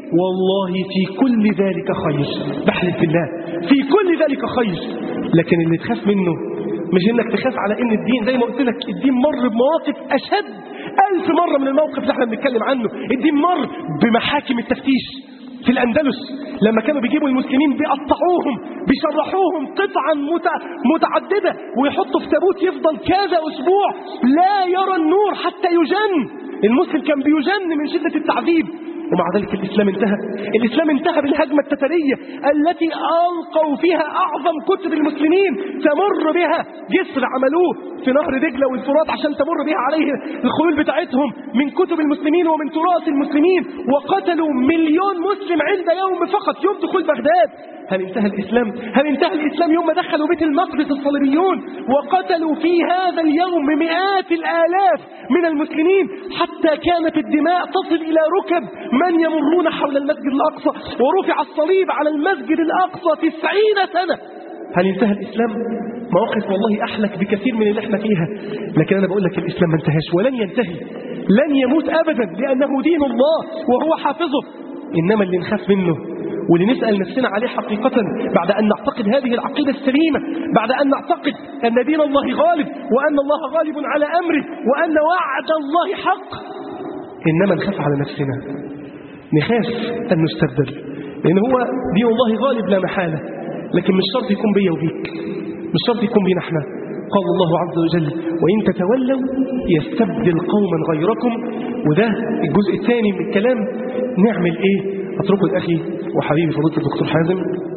والله في كل ذلك خير بحلف بالله في كل ذلك خير لكن اللي تخاف منه مش انك تخاف على ان الدين زي ما قلت لك الدين مر بمواقف اشد ألف مرة من الموقف اللي احنا بنتكلم عنه الدين مر بمحاكم التفتيش في الأندلس لما كانوا بيجيبوا المسلمين بيقطعوهم بيشرحوهم قطعا مت- متعددة ويحطوا في تابوت يفضل كذا أسبوع لا يرى النور حتى يجن المسلم كان بيجن من شدة التعذيب ومع ذلك الإسلام انتهى الإسلام انتهى بالهجمة التترية التي ألقوا فيها أعظم كتب المسلمين تمر بها جسر عملوه في نهر دجلة والفرات عشان تمر بها عليه الخيول بتاعتهم من كتب المسلمين ومن تراث المسلمين وقتلوا مليون مسلم عند يوم فقط يوم دخول بغداد هل انتهى الإسلام؟ هل انتهى الإسلام يوم ما دخلوا بيت المقدس الصليبيون وقتلوا في هذا اليوم مئات الآلاف من المسلمين حتى كانت الدماء تصل إلى ركب من يمرون حول المسجد الأقصى ورفع الصليب على المسجد الأقصى تسعين سنة هل انتهى الإسلام؟ مواقف والله أحلك بكثير من اللي احنا فيها لكن أنا بقول لك الإسلام ما انتهاش ولن ينتهي لن يموت أبدا لأنه دين الله وهو حافظه إنما اللي نخاف منه واللي نسأل نفسنا عليه حقيقة بعد أن نعتقد هذه العقيدة السليمة بعد أن نعتقد أن دين الله غالب وأن الله غالب على أمره وأن وعد الله حق إنما نخاف على نفسنا نخاف أن نستبدل لأن هو دين الله غالب لا محالة لكن مش شرط يكون بيا وبيك مش شرط يكون بينا احنا قال الله عز وجل وإن تتولوا يستبدل قوما غيركم وده الجزء الثاني من الكلام نعمل ايه اتركه لأخي وحبيبي فضيلة الدكتور حازم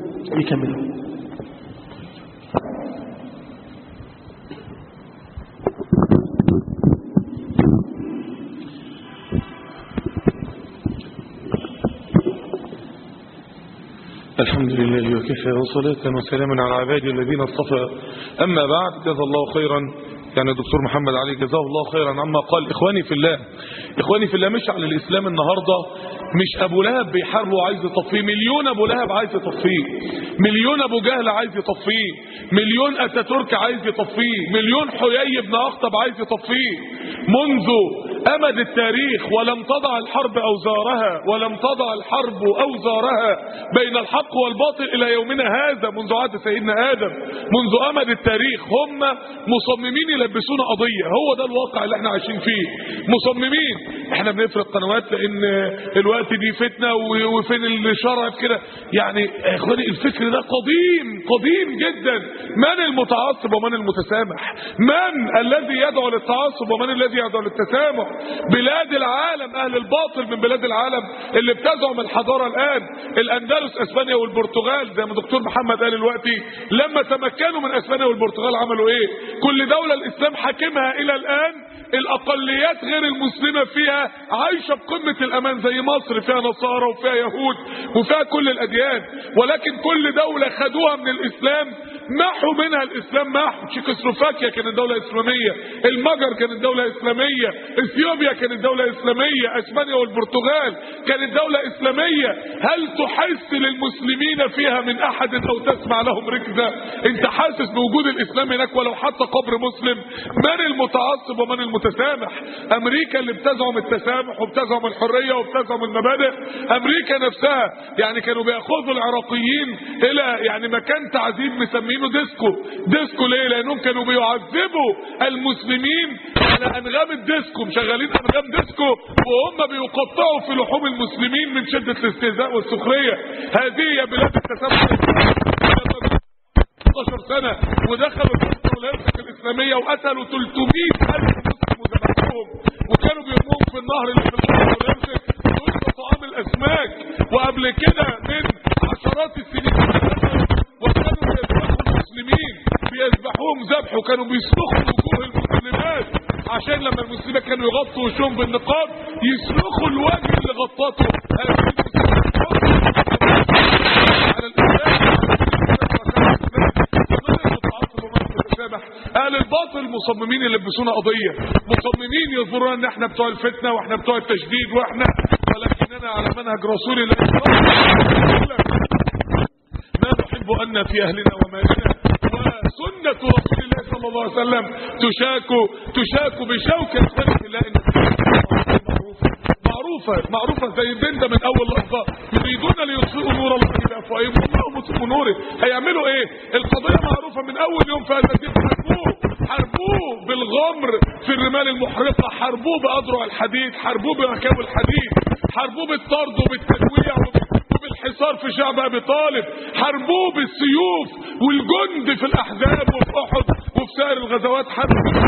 يكمل الحمد لله وكفى وصلاة وسلاما على عبادي الذين اصطفى أما بعد جزا الله خيرا يعني الدكتور محمد علي جزاه الله خيرا عما قال إخواني في الله إخواني في الله مش على الإسلام النهاردة مش أبو لهب بيحاربه وعايز يطفيه مليون أبو لهب عايز يطفيه مليون أبو جهل عايز يطفيه مليون أتاتورك عايز يطفيه مليون حيي بن أخطب عايز يطفيه منذ أمد التاريخ ولم تضع الحرب أوزارها ولم تضع الحرب أوزارها بين الحق والباطل إلى يومنا هذا منذ عهد سيدنا آدم منذ أمد التاريخ هم مصممين يلبسونا قضية هو ده الواقع اللي احنا عايشين فيه مصممين احنا بنفرق قنوات لأن الوقت دي فتنة و- وفين الشرع في كده يعني يا اخواني الفكر ده قديم قديم جدا من المتعصب ومن المتسامح من الذي يدعو للتعصب ومن الذي يدعو للتسامح بلاد العالم اهل الباطل من بلاد العالم اللي بتزعم الحضاره الان الاندلس اسبانيا والبرتغال زي ما دكتور محمد قال دلوقتي لما تمكنوا من اسبانيا والبرتغال عملوا ايه كل دوله الاسلام حاكمها الى الان الاقليات غير المسلمه فيها عايشه بقمه الامان زي مصر فيها نصارى وفيها يهود وفيها كل الاديان ولكن كل دوله خدوها من الاسلام محوا منها الاسلام محو تشيكوسلوفاكيا كانت دوله اسلاميه المجر كانت دوله اسلاميه اثيوبيا كانت دوله اسلاميه اسبانيا والبرتغال كانت دوله اسلاميه هل تحس للمسلمين فيها من احد او تسمع لهم ركزه انت حاسس بوجود الاسلام هناك ولو حتى قبر مسلم من المتعصب ومن المتسامح امريكا اللي بتزعم التسامح وبتزعم الحريه وبتزعم المبادئ امريكا نفسها يعني كانوا بياخذوا العراقيين الى يعني مكان تعذيب مسمينه ديسكو ديسكو ليه لانهم كانوا بيعذبوا المسلمين على انغام الديسكو مشغلين انغام ديسكو وهم بيقطعوا في لحوم المسلمين من شده الاستهزاء والسخريه هذه يا بلاد التسامح 16 سنه ودخلوا الفتره والهرسك الاسلاميه وقتلوا 300 الف مسلم وذبحوهم وكانوا بيرموهم في النهر اللي في الفتره والهرسك دول طعام الاسماك وقبل كده من عشرات السنين وكانوا بيذبحوا المسلمين بيذبحوهم ذبح وكانوا بيسلخوا وجوه المسلمات عشان لما المسلمين كانوا يغطوا وشهم بالنقاب يسلخوا الوجه اللي غطته هذه المسلمات على الاسلام اهل الباطل مصممين يلبسونا قضيه مصممين يظهرون ان احنا بتوع الفتنه واحنا بتوع التشديد واحنا ولكننا على منهج رسول الله ما نحب ان في اهلنا ومالنا وسنه رسول الله صلى الله عليه وسلم تشاك تشاك بشوكه سنه الله ان معروفة معروفة زي البنت من أول لحظة يريدون ليطفئوا نور الله بأفواههم والله مطفئ نوره هيعملوا إيه؟ القضية معروفة من أول يوم في الدين حاربوه حاربوه بالغمر في الرمال المحرقة حاربوه بأذرع الحديد حاربوه بركاب الحديد حاربوه بالطرد وبالتجويع وبالحصار في شعب أبي طالب حاربوه بالسيوف والجند في الأحزاب وفي أحد وفي سائر الغزوات حاربوه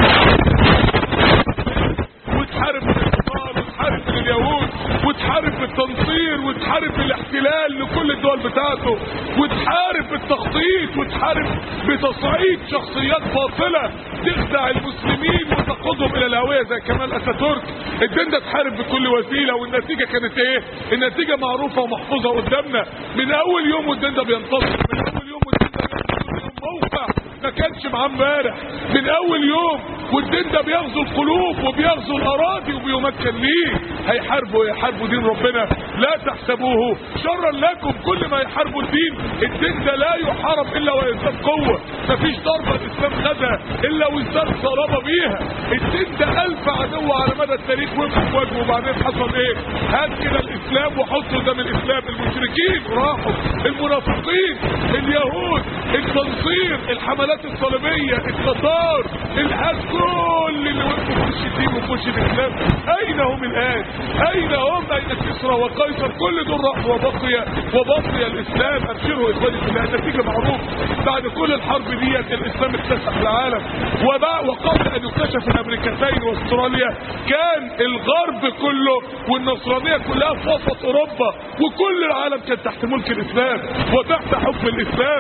وتحارب الانتصار وتحارب اليهود وتحارب بالتنصير وتحارب بالاحتلال لكل الدول بتاعته وتحارب بالتخطيط وتحارب بتصعيد شخصيات باطله تخدع المسلمين وتقودهم الى الهويه زي كمال اتاتورك الدين ده تحارب بكل وسيله والنتيجه كانت ايه؟ النتيجه معروفه ومحفوظه قدامنا من اول يوم والدين ده بينتصر من اول يوم والدين ده بينتصر موقع ما كانش معاه امبارح من اول يوم والدين ده بيغزو القلوب وبيغزو الاراضي وبيمكن ليه هيحاربوا يحاربوا دين ربنا لا تحسبوه شرا لكم كل ما يحاربوا الدين الدين ده لا يحارب الا ويزداد قوه مفيش ضربه الاسلام خدها الا وازداد صلابه بيها الدين ده الف عدو على مدى التاريخ وقف في وجهه وبعدين حصل ايه هات كده الاسلام وحطه قدام الاسلام المشركين راحوا المنافقين اليهود التنصير الحملات الصليبيه التتار الحاج كل اللي وقفوا في وش الدين وفي وش الاسلام اين هم الان اين هم اين كسرى وقيصر كل دول راحوا وبقي وبقي الاسلام ابشروا اخواني في الله النتيجه معروف بعد كل الحرب ديت الاسلام اكتسح العالم وبقى وقبل ان يكتشف الامريكتين واستراليا كان الغرب كله والنصرانيه كلها في وسط اوروبا وكل العالم كان تحت ملك الاسلام وتحت حكم الاسلام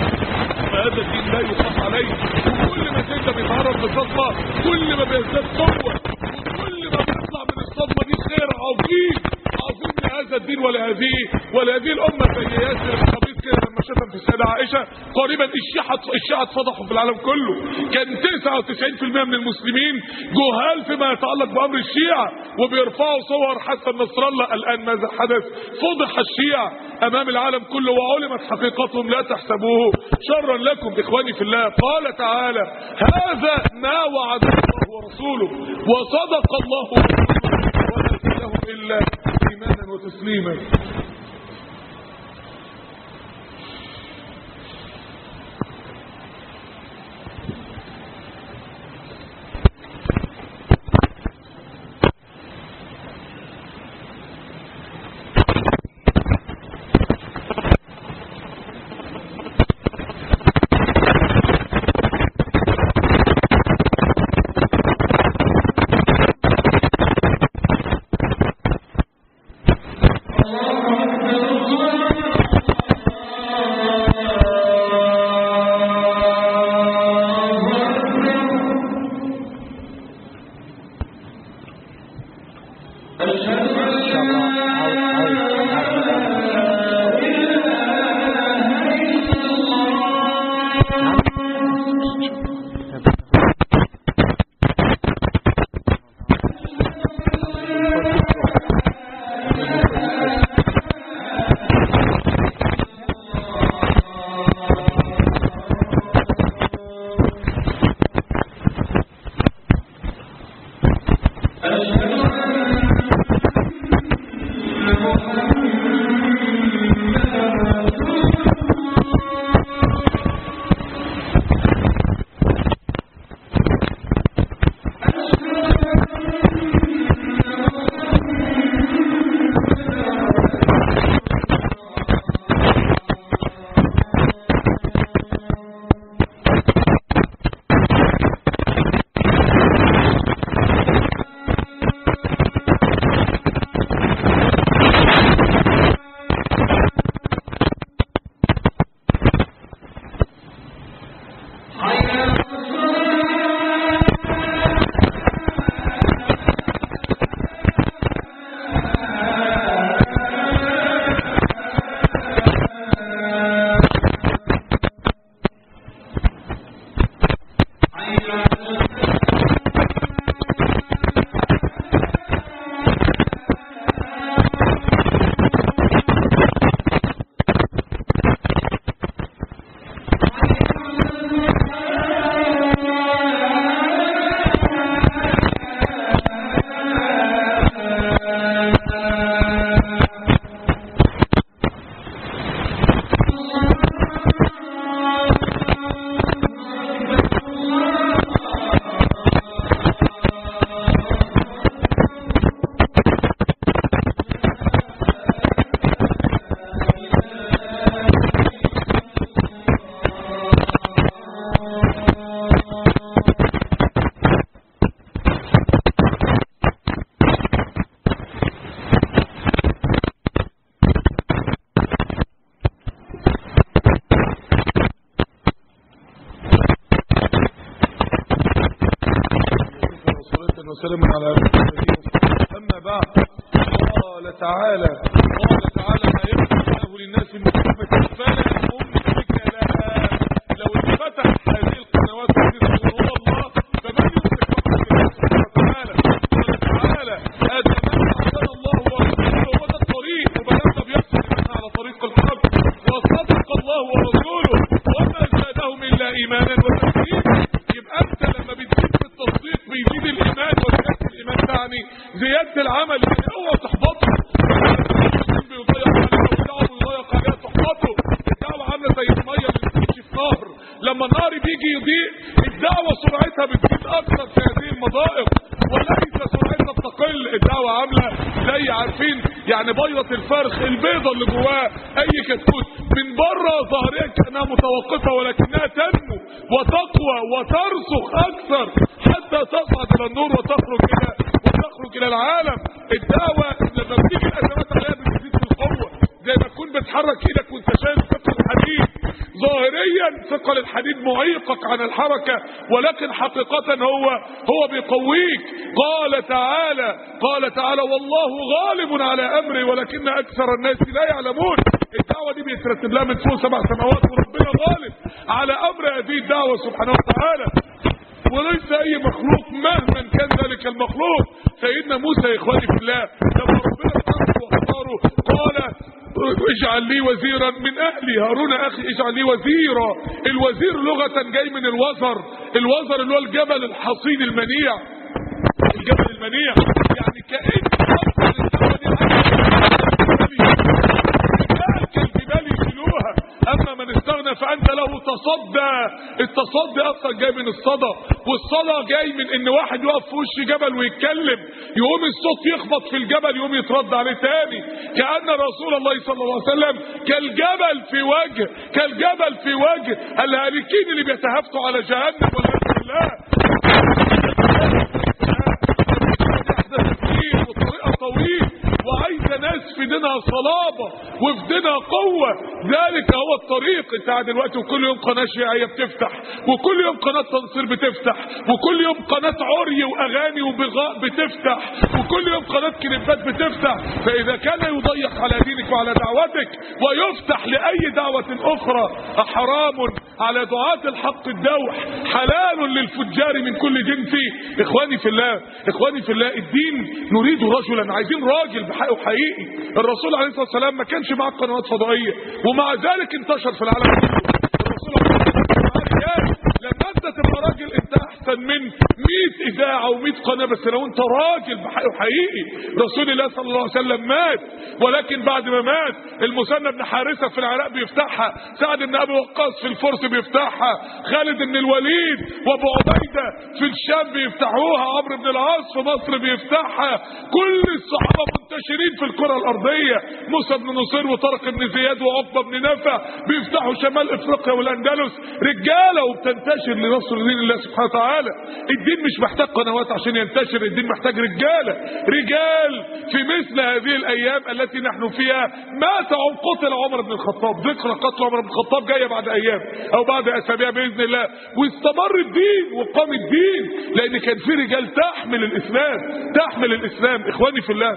فهذا الدين لا يخاف عليه وكل ما انت بيتعرض لصدمه كل ما بيزداد قوه وكل ما بيطلع من الصدمه دي خير عظيم عظيم لهذا الدين ولهذه ولهذه الامه زي ياسر الخبيث كده لما شتم في السيده عائشه قريبا الشيعه الشيعه اتفضحوا في العالم كله كان 99% من المسلمين جهال فيما يتعلق بامر الشيعه وبيرفعوا صور حسن نصر الله الان ماذا حدث فضح الشيعه امام العالم كله وعلمت حقيقتهم لا تحسبوه شرا لكم اخواني في الله قال تعالى هذا ما وعد الله ورسوله وصدق الله ورسوله وما زادهم الا ايمانا وتسليما الله وسلام على آله أما بعد قال تعالى قال تعالى ما يفتح الله للناس من رحمة فلا ممسك لها لو انفتح هذه القنوات وهذه هو الله فمن يمسك رحمة الله سبحانه وتعالى قال تعالى هذا ما أحسن الله ورسوله وهذا الطريق وبدأنا بيحصل إننا على طريق الحق وصدق الله ورسوله وما زادهم إلا إيمانا وتسليما يبقى أنت لما بتزيد في التصديق بيزيد الإيمان وزيادة الإيمان تعني زيادة العمل يعني اوعى تحبطه بيضيق عليها والدعوة بيضيق عليها تحبطه الدعوة عاملة زي المية اللي بتمشي في نهر لما النهر بيجي يضيء الدعوة سرعتها بتزيد أكثر في هذه المضائق وليس سرعتها بتقل الدعوة عاملة زي عارفين يعني بيضة الفرخ البيضة اللي جواه أي كتكوت من بره ظاهريا كأنها متوقفة ولكنها تنمو وتقوى وترسخ أكثر حتى تصعد إلى النور وتخرج إلى وتخرج إلى العالم الدعوة لما بتيجي الأزمات عليها بتزيد في القوة زي ما تكون بتحرك ايدك وانت شايل ثقل الحديد ظاهريا ثقل الحديد معيقك عن الحركة ولكن حقيقة هو هو بيقويك قال تعالى قال تعالى والله غالب على امره ولكن اكثر الناس لا يعلمون الدعوة دي بيترتب لها من فوق سبع سماوات وربنا غالب على امر هذه الدعوة سبحانه وتعالى وليس اي مخلوق مهما كان ذلك المخلوق سيدنا موسى يا اخواني في الله لما ربنا اختاره واختاره قال اجعل لي وزيرا من اهلي هارون اخي اجعل لي وزيرا الوزير لغة جاي من الوزر الوزر اللي هو الجبل الحصين المنيع الجبل المنيع يعني كأن أصل الدعوة دي حاجة كالجبال يشيلوها اما من استغنى فانت له تصدى التصدي اصلا جاي من الصدى والصدى جاي من ان واحد يقف في وش جبل ويتكلم يقوم الصوت يخبط في الجبل يقوم يترد عليه تاني كأن رسول الله صلى الله عليه وسلم كالجبل في وجه كالجبل في وجه الهالكين اللي بيتهافتوا على جهنم والعياذ بالله وطريقه طويل وعايزه ناس في دينها صلابه وفي دينها قوه ذلك هو الطريق انت قاعد دلوقتي وكل يوم قناه شيعيه بتفتح وكل يوم قناه تنصير بتفتح وكل يوم قناه عري واغاني وبغاء بتفتح وكل يوم قناه كليبات بتفتح فاذا كان يضيق على دينك وعلى دعوتك ويفتح لاي دعوه اخرى حرام على دعاة الحق الدوح حلال للفجار من كل جنس اخواني في الله اخواني في الله الدين نريد رجلا عايزين راجل بحقه حقيقي الرسول عليه الصلاه والسلام ما كانش معاه قنوات فضائيه ومع ذلك انتشر في العالم كله الرسول عليه الصلاه والسلام لما انت تبقى راجل انت احسن من 100 اذاعه و100 قناه بس لو انت راجل بحقه حقيقي رسول الله صلى الله عليه وسلم مات ولكن بعد ما مات المثنى بن حارثه في العراق بيفتحها سعد بن ابي وقاص في الفرس بيفتحها خالد بن الوليد وابو عبيده في الشام بيفتحوها عمرو بن العاص في مصر بيفتحها كل الصحابه منتشرين في الكره الارضيه موسى بن نصير وطارق بن زياد وعقبه بن نافع بيفتحوا شمال افريقيا والاندلس رجاله وبتنتشر لنصر دين الله سبحانه وتعالى الدين مش محتاج قنوات عشان ينتشر الدين محتاج رجاله رجال في مثل هذه الايام التي نحن فيها مات او قتل عمر بن الخطاب ذكرى قتل عمر بن الخطاب جايه بعد ايام او بعد اسابيع باذن الله واستمر الدين وقام الدين لان كان في رجال تحمل الاسلام تحمل الاسلام اخواني في الله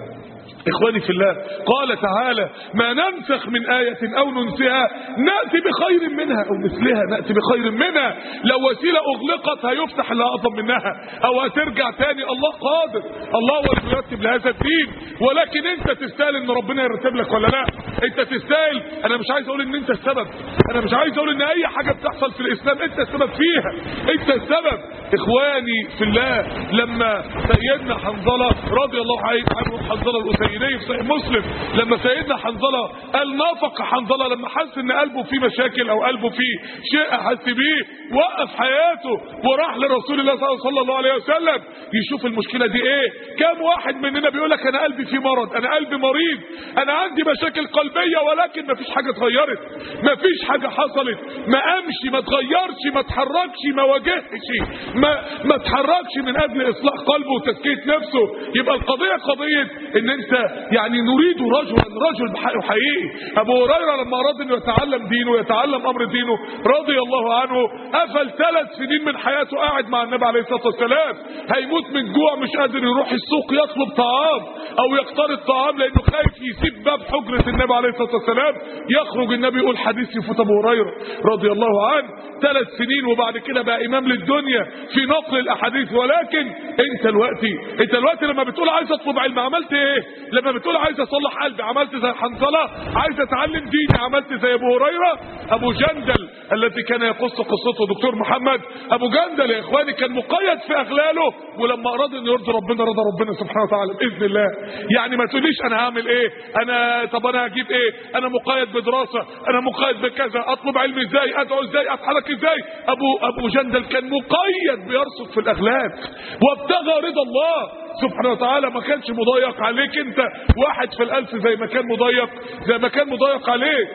إخواني في الله قال تعالى ما ننسخ من آية أو ننسها نأتي بخير منها أو مثلها نأتي بخير منها لو وسيلة أغلقت هيفتح اللي أعظم منها أو هترجع تاني الله قادر الله هو اللي بيرتب لهذا الدين ولكن أنت تستاهل إن ربنا يرتب لك ولا لا أنت تستاهل أنا مش عايز أقول إن أنت السبب أنا مش عايز أقول إن أي حاجة بتحصل في الإسلام أنت السبب فيها أنت السبب إخواني في الله لما سيدنا حنظلة رضي الله عنه حنظلة الأسيدي في صحيح مسلم لما سيدنا حنظلة قال نافق حنظلة لما حس ان قلبه فيه مشاكل او قلبه فيه شيء حس بيه وقف حياته وراح لرسول الله صلى الله عليه وسلم يشوف المشكلة دي ايه كم واحد مننا بيقول لك انا قلبي فيه مرض انا قلبي مريض انا عندي مشاكل قلبية ولكن ما فيش حاجة اتغيرت ما فيش حاجة حصلت ما امشي ما اتغيرش ما اتحركش ما واجهش ما ما اتحركش من اجل اصلاح قلبه وتزكية نفسه يبقى القضية قضية ان انت يعني نريد رجلا رجل بحقه حقيقي ابو هريره لما اراد انه يتعلم دينه ويتعلم امر دينه رضي الله عنه قفل ثلاث سنين من حياته قاعد مع النبي عليه الصلاه والسلام هيموت من جوع مش قادر يروح السوق يطلب طعام او يقترض طعام لانه خايف يسيب باب حجره النبي عليه الصلاه والسلام يخرج النبي يقول حديث يفوت ابو هريره رضي الله عنه ثلاث سنين وبعد كده بقى امام للدنيا في نقل الاحاديث ولكن انت دلوقتي انت دلوقتي لما بتقول عايز اطلب علم عملت ايه لما بتقول عايز اصلح قلبي عملت زي حنظله عايز اتعلم ديني عملت زي ابو هريره ابو جندل الذي كان يقص قصته دكتور محمد ابو جندل يا اخواني كان مقيد في اغلاله ولما اراد انه يرضي ربنا رضى ربنا سبحانه وتعالى باذن الله يعني ما تقوليش انا هعمل ايه انا طب انا هجيب ايه انا مقيد بدراسه انا مقيد بكذا اطلب علم ازاي ادعو ازاي اتحرك ازاي ابو ابو جندل كان مقيد بيرصد في الاغلال وابتغى رضا الله سبحانه وتعالى ما كانش مضيق عليك انت واحد في الالف زي ما كان مضيق زي ما كان مضيق عليك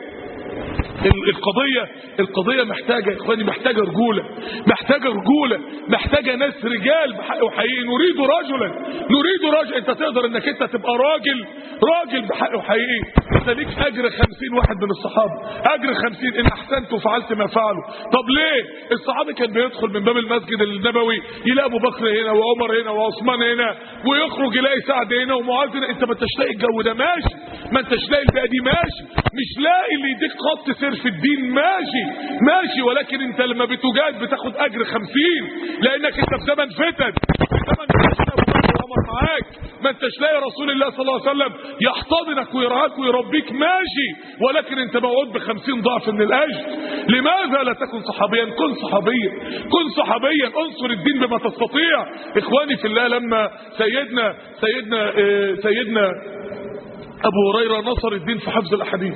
القضية القضية محتاجة يا اخواني محتاجة رجولة محتاجة رجولة محتاجة ناس رجال بحق وحقيقي نريد رجلا نريد رجل انت تقدر انك انت تبقى راجل راجل بحق وحقيقي انت ليك اجر خمسين واحد من الصحابة اجر خمسين ان احسنت وفعلت ما فعلوا طب ليه الصحابي كان بيدخل من باب المسجد النبوي يلاقي ابو بكر هنا وعمر هنا وعثمان هنا ويخرج يلاقي سعد هنا ومعاذ هنا انت ما انتش لاقي الجو ده ماشي ما انتش لاقي البيئة دي ماشي مش لاقي اللي يديك خط سير في الدين ماشي ماشي ولكن انت لما بتجاهد بتاخد اجر خمسين لانك انت في زمن فتن في زمن فتن عمر معاك ما انتش لاقي رسول الله صلى الله عليه وسلم يحتضنك ويرعاك ويربيك ماشي ولكن انت موعود بخمسين ضعف من الاجر لماذا لا تكن صحابيا كن صحابيا كن صحابيا انصر الدين بما تستطيع اخواني في الله لما سيدنا سيدنا اه سيدنا ابو هريره نصر الدين في حفظ الاحاديث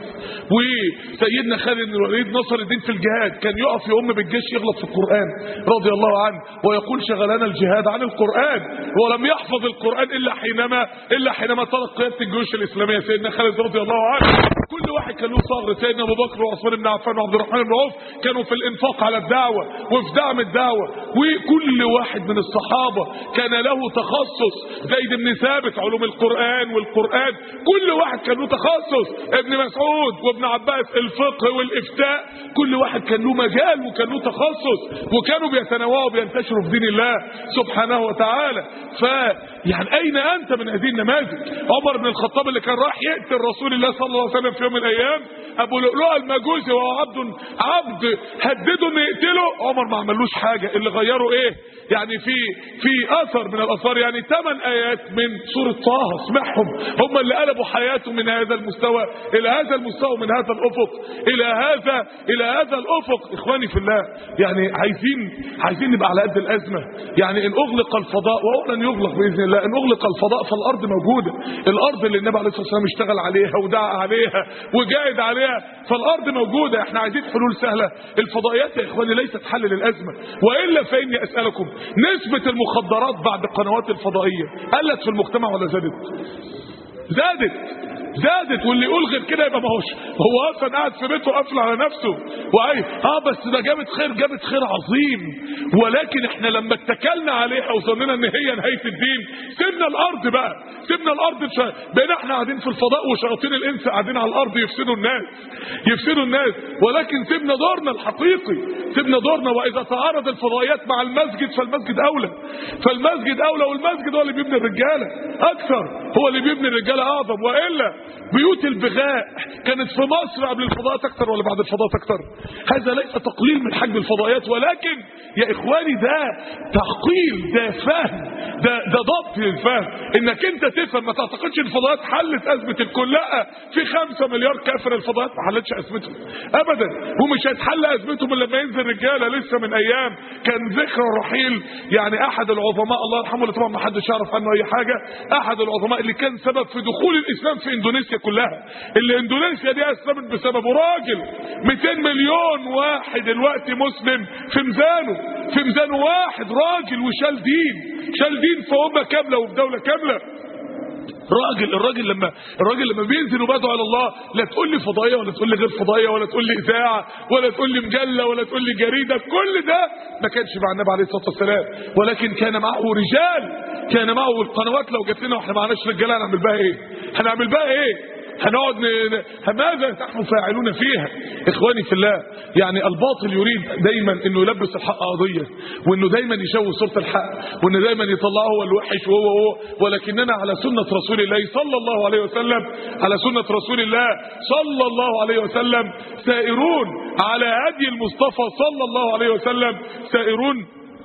وسيدنا خالد بن الوليد نصر الدين في الجهاد كان يقف يوم بالجيش يغلط في القران رضي الله عنه ويقول شغلنا الجهاد عن القران ولم يحفظ القران الا حينما الا حينما ترك قياده الجيوش الاسلاميه سيدنا خالد رضي الله عنه كل واحد كان له صغر سيدنا ابو بكر وعثمان بن عفان وعبد الرحمن بن عوف كانوا في الانفاق على الدعوه وفي دعم الدعوه وكل واحد من الصحابه كان له تخصص زيد بن ثابت علوم القران والقران كل واحد كان له تخصص ابن مسعود وابن عباس الفقه والافتاء كل واحد كان له مجال وكان له تخصص وكانوا بيتنوعوا وبينتشروا في دين الله سبحانه وتعالى ف يعني اين انت من هذه النماذج عمر بن الخطاب اللي كان راح يقتل رسول الله صلى الله عليه وسلم في يوم من الايام ابو لؤلؤه المجوسي وهو عبد عبد هدده انه يقتله عمر ما عملوش حاجه اللي غيروا ايه يعني في في اثر من الاثار يعني ثمان ايات من سوره طه اسمعهم هم اللي قلبوا حياته من هذا المستوى الى هذا المستوى من هذا الافق الى هذا الى هذا الافق اخواني في الله يعني عايزين عايزين نبقى على قد الازمه يعني ان اغلق الفضاء وهو لن يغلق باذن الله ان اغلق الفضاء فالارض موجوده الارض اللي النبي عليه الصلاه والسلام اشتغل عليها ودعا عليها وجاهد عليها فالارض موجوده احنا عايزين حلول سهله الفضائيات يا اخواني ليست حل للازمه والا فاني اسالكم نسبه المخدرات بعد القنوات الفضائيه قلت في المجتمع ولا زادت زادت زادت واللي يقول غير كده يبقى ما هوش هو اصلا قاعد في بيته قافل على نفسه وعاي اه بس ده جابت خير جابت خير عظيم ولكن احنا لما اتكلنا عليها وظننا ان هي نهايه الدين سيبنا الارض بقى سيبنا الارض مش بقينا احنا قاعدين في الفضاء وشياطين الانس قاعدين على الارض يفسدوا الناس يفسدوا الناس ولكن سيبنا دورنا الحقيقي سيبنا دورنا واذا تعارض الفضائيات مع المسجد فالمسجد اولى فالمسجد اولى والمسجد هو اللي بيبني الرجاله اكثر هو اللي بيبني الرجاله اعظم والا بيوت البغاء كانت في مصر قبل الفضاءات اكتر ولا بعد الفضاءات اكتر هذا ليس تقليل من حجم الفضائيات ولكن يا اخواني ده تحقيل ده فهم ده ده ضبط للفهم انك انت تفهم ما تعتقدش الفضائيات حلت ازمه الكل لا في خمسة مليار كافر الفضائيات ما حلتش ازمتهم ابدا ومش هيتحل ازمتهم الا لما ينزل رجاله لسه من ايام كان ذكرى رحيل يعني احد العظماء الله يرحمه اللي طبعا ما حدش يعرف عنه اي حاجه احد العظماء اللي كان سبب في دخول الاسلام في اندونيسيا كلها اللي اندونيسيا دي اسلمت بسببه راجل 200 مليون واحد دلوقتي مسلم في ميزانه في ميزانه واحد راجل وشال دين شال دين في امه كامله وفي دوله كامله راجل الراجل لما الراجل لما بينزل وبدعو على الله لا تقول لي فضائيه ولا تقول لي غير فضائيه ولا تقول لي اذاعه ولا تقول لي مجله ولا تقول لي جريده كل ده ما كانش مع النبي عليه الصلاه والسلام ولكن كان معه رجال كان معه القنوات لو جت لنا واحنا معناش رجاله هنعمل بها ايه هنعمل بقى ايه هنقعد ن... ن- ماذا نحن فاعلون فيها اخواني في الله يعني الباطل يريد دايما انه يلبس الحق قضيه وانه دايما يشوه صوره الحق وانه دايما يطلعه هو الوحش وهو هو ولكننا على سنه رسول الله صلى الله عليه وسلم على سنه رسول الله صلى الله عليه وسلم سائرون على هدي المصطفى صلى الله عليه وسلم سائرون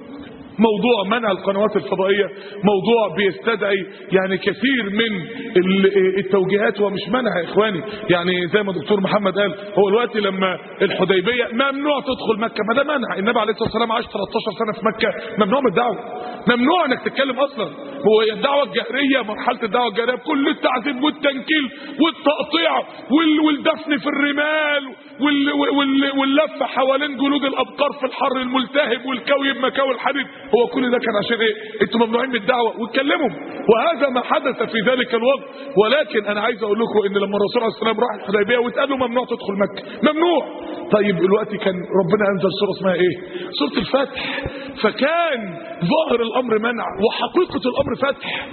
موضوع منع القنوات الفضائية موضوع بيستدعي يعني كثير من ال- التوجيهات ومش منع يا إخواني يعني زي ما دكتور محمد قال هو الوقت لما الحديبية ممنوع تدخل مكة ما ده منع النبي عليه الصلاة والسلام عاش 13 سنة في مكة ممنوع من الدعوة ممنوع انك تتكلم اصلا هو الدعوة الجهرية مرحلة الدعوة الجهرية بكل التعذيب والتنكيل والتقطيع وال- والدفن في الرمال وال- وال- واللف حوالين جلود الابقار في الحر الملتهب والكوي بمكاوي الحديد هو كل ده كان عشان ايه انتوا ممنوعين من الدعوه واتكلموا وهذا ما حدث في ذلك الوقت ولكن انا عايز اقول لكم ان لما الرسول عليه السلام راح الحديبيه واتقال له ممنوع تدخل مكه ممنوع طيب دلوقتي كان ربنا انزل سوره اسمها ايه سوره الفتح فكان ظاهر الامر منع وحقيقه الامر فتح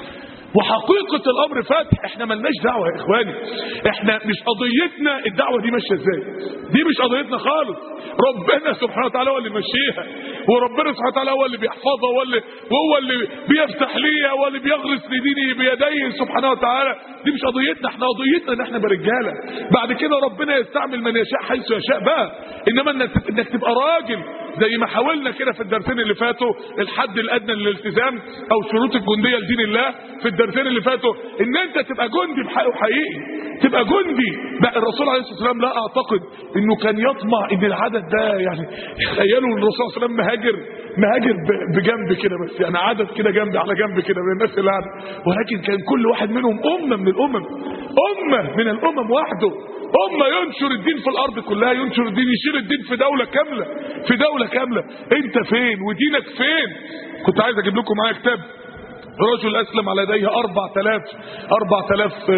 وحقيقة الأمر فتح احنا ملناش دعوة يا إخواني احنا مش قضيتنا الدعوة دي ماشية ازاي دي مش قضيتنا خالص ربنا سبحانه وتعالى هو اللي ماشيها وربنا سبحانه وتعالى هو اللي بيحفظها هو اللي وهو اللي بيفتح ليها هو اللي بيغرس لدينه بيديه سبحانه وتعالى دي مش قضيتنا احنا قضيتنا ان احنا برجالة بعد كده ربنا يستعمل من يشاء حيث يشاء بقى انما انك انك تبقى راجل زي ما حاولنا كده في الدرسين اللي فاتوا الحد الادنى للالتزام او شروط الجنديه لدين الله في الدرسين اللي فاتوا ان انت تبقى جندي بحقه حقيقي تبقى جندي بقى الرسول عليه الصلاه والسلام لا اعتقد انه كان يطمع ان العدد ده يعني تخيلوا ان الرسول صلى الله عليه وسلم مهاجر مهاجر ب- بجنب كده بس يعني عدد كده جنب على جنب كده من الناس اللي قاعده ولكن كان كل واحد منهم امه من الامم امه من الامم وحده أمة ينشر الدين في الأرض كلها ينشر الدين يشيل الدين في دولة كاملة في دولة كاملة أنت فين ودينك فين كنت عايز أجيب لكم معايا كتاب رجل أسلم على يديه 4000 4000 آه،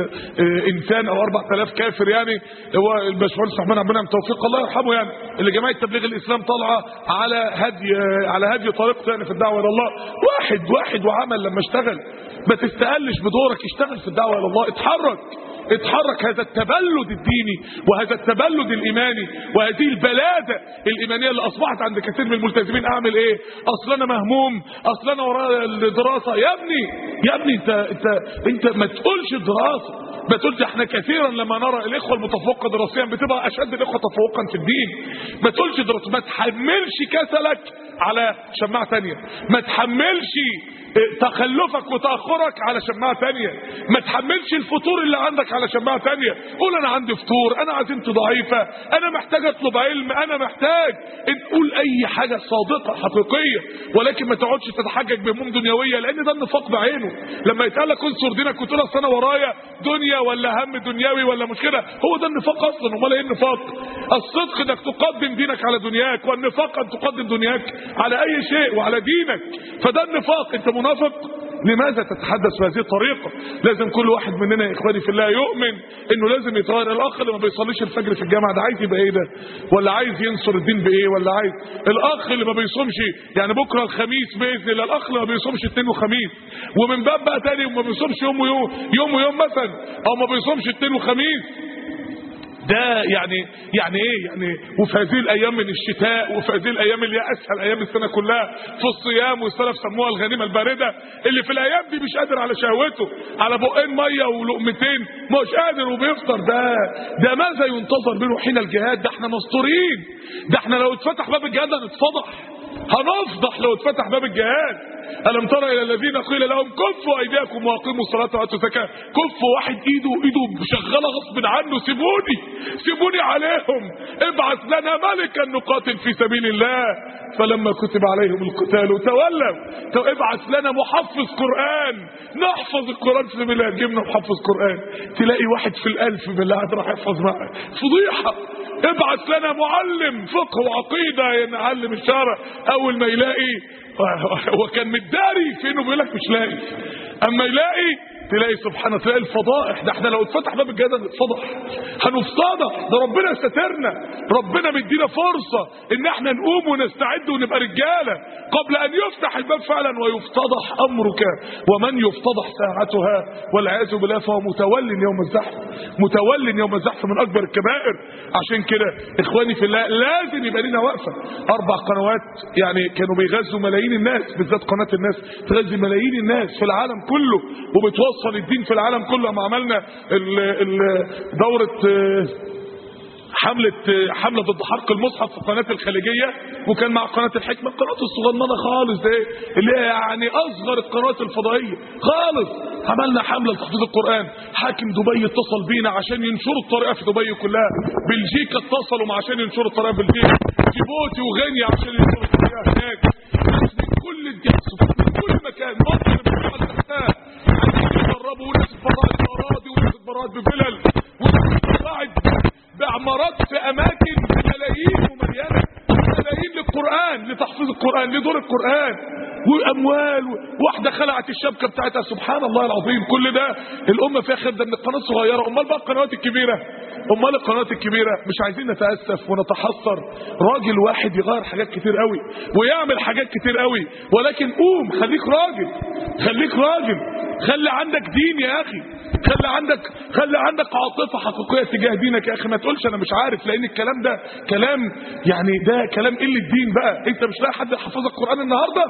آه، إنسان أو 4000 كافر يعني هو الباشمهندس رحمن عبد المنعم توفيق الله يرحمه يعني اللي جماعة تبليغ الإسلام طالعة على هدي على هدي طريقته يعني في الدعوة إلى الله واحد واحد وعمل لما اشتغل ما تستقلش بدورك اشتغل في الدعوة إلى الله اتحرك اتحرك هذا التبلد الديني وهذا التبلد الايماني وهذه البلاده الايمانيه اللي اصبحت عند كثير من الملتزمين اعمل ايه اصل انا مهموم اصل انا ورايا الدراسه يا ابني يا ابني انت انت انت ما تقولش الدراسه ما تقولش احنا كثيرا لما نرى الاخوه المتفوقه دراسيا بتبقى اشد الاخوه تفوقا في الدين ما تقولش دراسه ما تحملش كسلك على شماعه ثانيه ما تحملش تخلفك وتاخرك على شماعه ثانيه ما تحملش الفطور اللي عندك على شماعه ثانيه قول انا عندي فطور انا عزيمتي ضعيفه انا محتاج اطلب علم انا محتاج انت قول اي حاجه صادقه حقيقيه ولكن ما تقعدش تتحجج بهموم دنيويه لان ده النفاق بعينه لما يتقال لك انصر دينك وتقول اصل انا ورايا دنيا ولا هم دنيوي ولا مشكله هو ده النفاق اصلا امال ايه النفاق الصدق انك تقدم دينك على دنياك والنفاق ان تقدم دنياك على اي شيء وعلى دينك فده النفاق انت منافق لماذا تتحدث بهذه الطريقة لازم كل واحد مننا يا إخواني في الله يؤمن إنه لازم يتغير الأخ اللي ما بيصليش الفجر في الجامعة ده عايز يبقى إيه ده ولا عايز ينصر الدين بإيه ولا عايز الأخ اللي ما بيصومش يعني بكرة الخميس بإذن الله الأخ اللي ما بيصومش اثنين وخميس ومن باب بقى تاني وما بيصومش يوم ويوم يوم ويوم مثلا أو ما بيصومش اثنين وخميس ده يعني يعني ايه يعني وفي هذه الايام من الشتاء وفي هذه الايام اللي هي اسهل ايام السنه كلها في الصيام والسلف سموها الغنيمه البارده اللي في الايام دي مش قادر على شهوته على بقين ميه ولقمتين مش قادر وبيفطر ده ده ماذا ينتظر منه حين الجهاد ده احنا مستورين ده احنا لو اتفتح باب الجهاد هنتفضح هنفضح لو اتفتح باب الجهاد ألم ترى إلى الذين قيل لهم كفوا أيديكم وأقيموا الصلاة وآتوا الزكاة كفوا واحد إيده إيده شغالة غصب عنه سيبوني سيبوني عليهم ابعث لنا ملكا نقاتل في سبيل الله فلما كتب عليهم القتال تولوا تو ابعث لنا محفظ قرآن نحفظ القرآن في سبيل الله جبنا محفظ قرآن تلاقي واحد في الألف بالله قاعد راح يحفظ معاه فضيحة ابعث لنا معلم فقه وعقيدة نعلم الشارع أول ما يلاقي هو كان متداري فينه بيقول لك مش لاقي اما يلاقي تلاقي سبحانه تلاقي الفضائح ده احنا لو اتفتح باب الجنه نتفضح هنفتضح ده ربنا سترنا ربنا مدينا فرصه ان احنا نقوم ونستعد ونبقى رجاله قبل ان يفتح الباب فعلا ويفتضح امرك ومن يفتضح ساعتها والعياذ بالله فهو متول يوم الزحف متول يوم الزحف من اكبر الكبائر عشان كده اخواني في الله لازم يبقى لنا وقفه اربع قنوات يعني كانوا بيغذوا ملايين الناس بالذات قناه الناس تغذي ملايين الناس في العالم كله وبتوصل الدين في العالم كله لما عملنا ال ال دوره آه، حملة حملة ضد حرق المصحف في القناة الخليجية وكان مع قناة الحكمة القناة الصغننة خالص ده اللي هي يعني أصغر القنوات الفضائية خالص عملنا حملة لتحفيظ القرآن حاكم دبي اتصل بينا عشان ينشروا الطريقة في دبي كلها بلجيكا اتصلوا مع عشان ينشروا الطريقة في بلجيكا جيبوتي وغينيا عشان ينشروا الطريقة هناك ناس من كل الجنس من كل مكان مصر بتعمل تحتها عايزين يجربوا وناس اتبرعت بأراضي وناس اتبرعت بفلل وناس اتبرعت بعمارات في اماكن ملايين ومليانه ملايين للقران لتحفيظ القران لدور القران واموال واحده خلعت الشبكه بتاعتها سبحان الله العظيم كل ده الامه فيها خير ده من القناه الصغيره امال بقى القنوات الكبيره امال القنوات الكبيره مش عايزين نتاسف ونتحسر راجل واحد يغير حاجات كتير قوي ويعمل حاجات كتير قوي ولكن قوم خليك راجل خليك راجل خلي عندك دين يا اخي خلي عندك خلي عندك عاطفه حقيقيه تجاه دينك يا اخي ما تقولش انا مش عارف لان الكلام ده كلام يعني ده كلام قله دين بقى انت مش لاقي حد يحفظك القران النهارده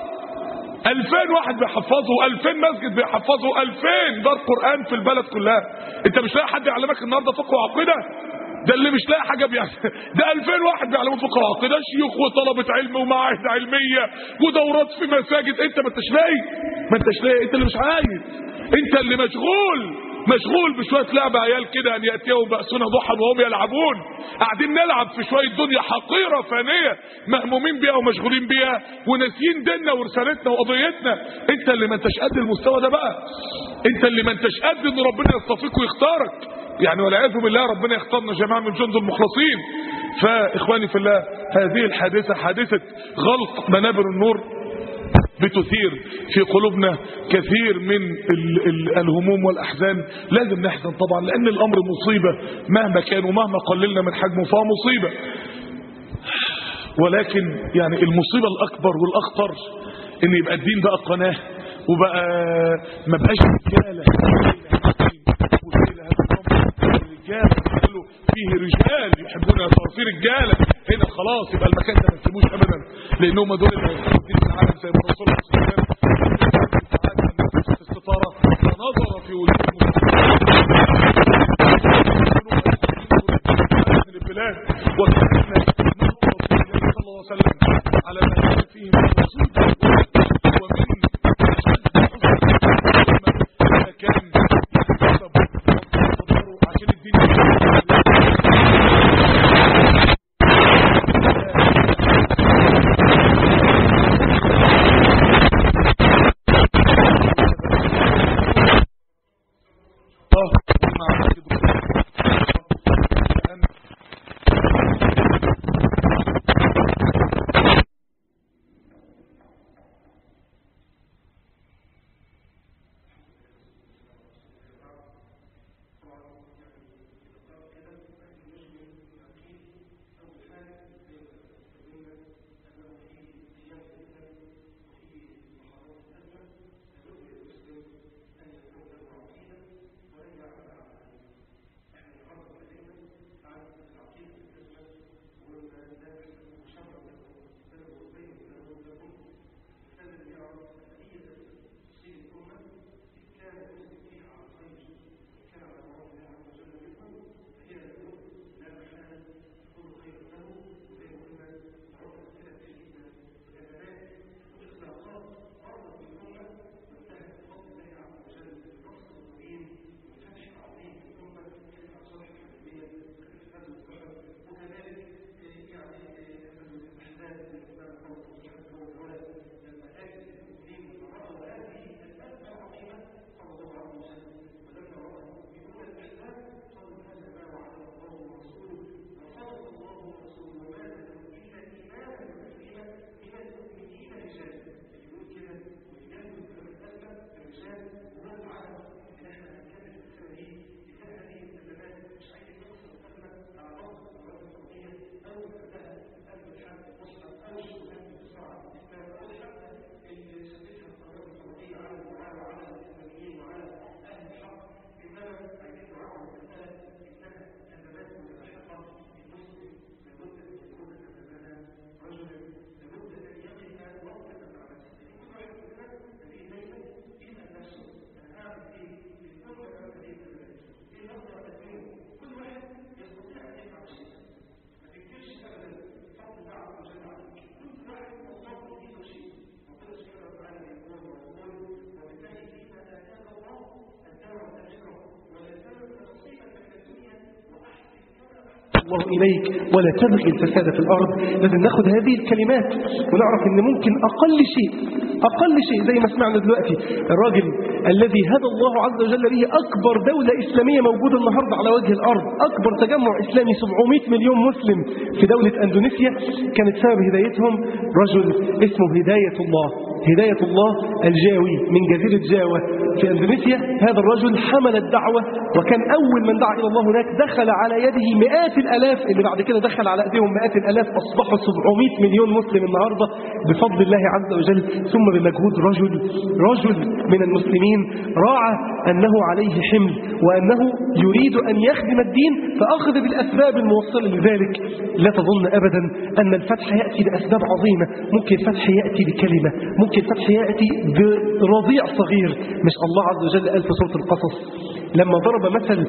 2000 واحد بيحفظه 2000 مسجد بيحفظه 2000 دار قران في البلد كلها انت مش لاقي حد يعلمك النهارده فقه وعقيده ده اللي مش لاقي حاجه بيعمل ده 2000 واحد بيعلموا فقه وعقيده شيوخ وطلبه علم ومعاهد علميه ودورات في مساجد انت ما انتش لاقي ما انتش لاقي انت اللي مش عايز انت اللي مشغول مشغول بشويه لعب عيال كده ان ياتيهم باسنا ضحى وهم يلعبون قاعدين نلعب في شويه دنيا حقيره فانيه مهمومين بيها ومشغولين بيها وناسيين ديننا ورسالتنا وقضيتنا انت اللي ما انتش قد المستوى ده بقى انت اللي ما انتش قد ان ربنا يصطفيك ويختارك يعني والعياذ بالله ربنا يختارنا جماعه من جند المخلصين فاخواني في الله هذه الحادثه حادثه غلق منابر النور بتثير في قلوبنا كثير من ال ال الهموم والأحزان لازم نحزن طبعا لأن الأمر مصيبة مهما كان ومهما قللنا من حجمه فهو مصيبة ولكن يعني المصيبة الأكبر والأخطر إن يبقى الدين بقى قناة وبقى ما بقاش رجالة رجالة كله فيه رجال يحبون يصير فيه رجالة هنا خلاص يبقى المكان ده ما تسيبوش أبدا لأنهم دول اللي هيحبوا الدين في العالم زي ما الرسول صلى الله عليه وسلم في الستارة فنظر في وجوه من البلاد وكان نظر رسول الله صلى الله عليه وسلم على ما كان فيه من مصيبة ومن ما كان يحسب عشان الدين الله إليك ولا تبغي الفساد في الأرض لازم ناخد هذه الكلمات ونعرف أن ممكن أقل شيء أقل شيء زي ما سمعنا دلوقتي الراجل الذي هدى الله عز وجل به أكبر دولة إسلامية موجودة النهاردة على وجه الأرض أكبر تجمع إسلامي 700 مليون مسلم في دولة أندونيسيا كانت سبب هدايتهم رجل اسمه هداية الله هداية الله الجاوي من جزيرة جاوة في أندونيسيا هذا الرجل حمل الدعوة وكان أول من دعا إلى الله هناك دخل على يده مئات الألاف اللي بعد كده دخل على أيديهم مئات الألاف أصبحوا 700 مليون مسلم النهاردة بفضل الله عز وجل ثم بمجهود رجل رجل من المسلمين راعى أنه عليه حمل وأنه يريد أن يخدم الدين فأخذ بالأسباب الموصلة لذلك لا تظن أبدا أن الفتح يأتي بأسباب عظيمة ممكن الفتح يأتي بكلمة ممكن الفتح يأتي برضيع صغير مش الله عز وجل قال في سورة القصص لما ضرب مثل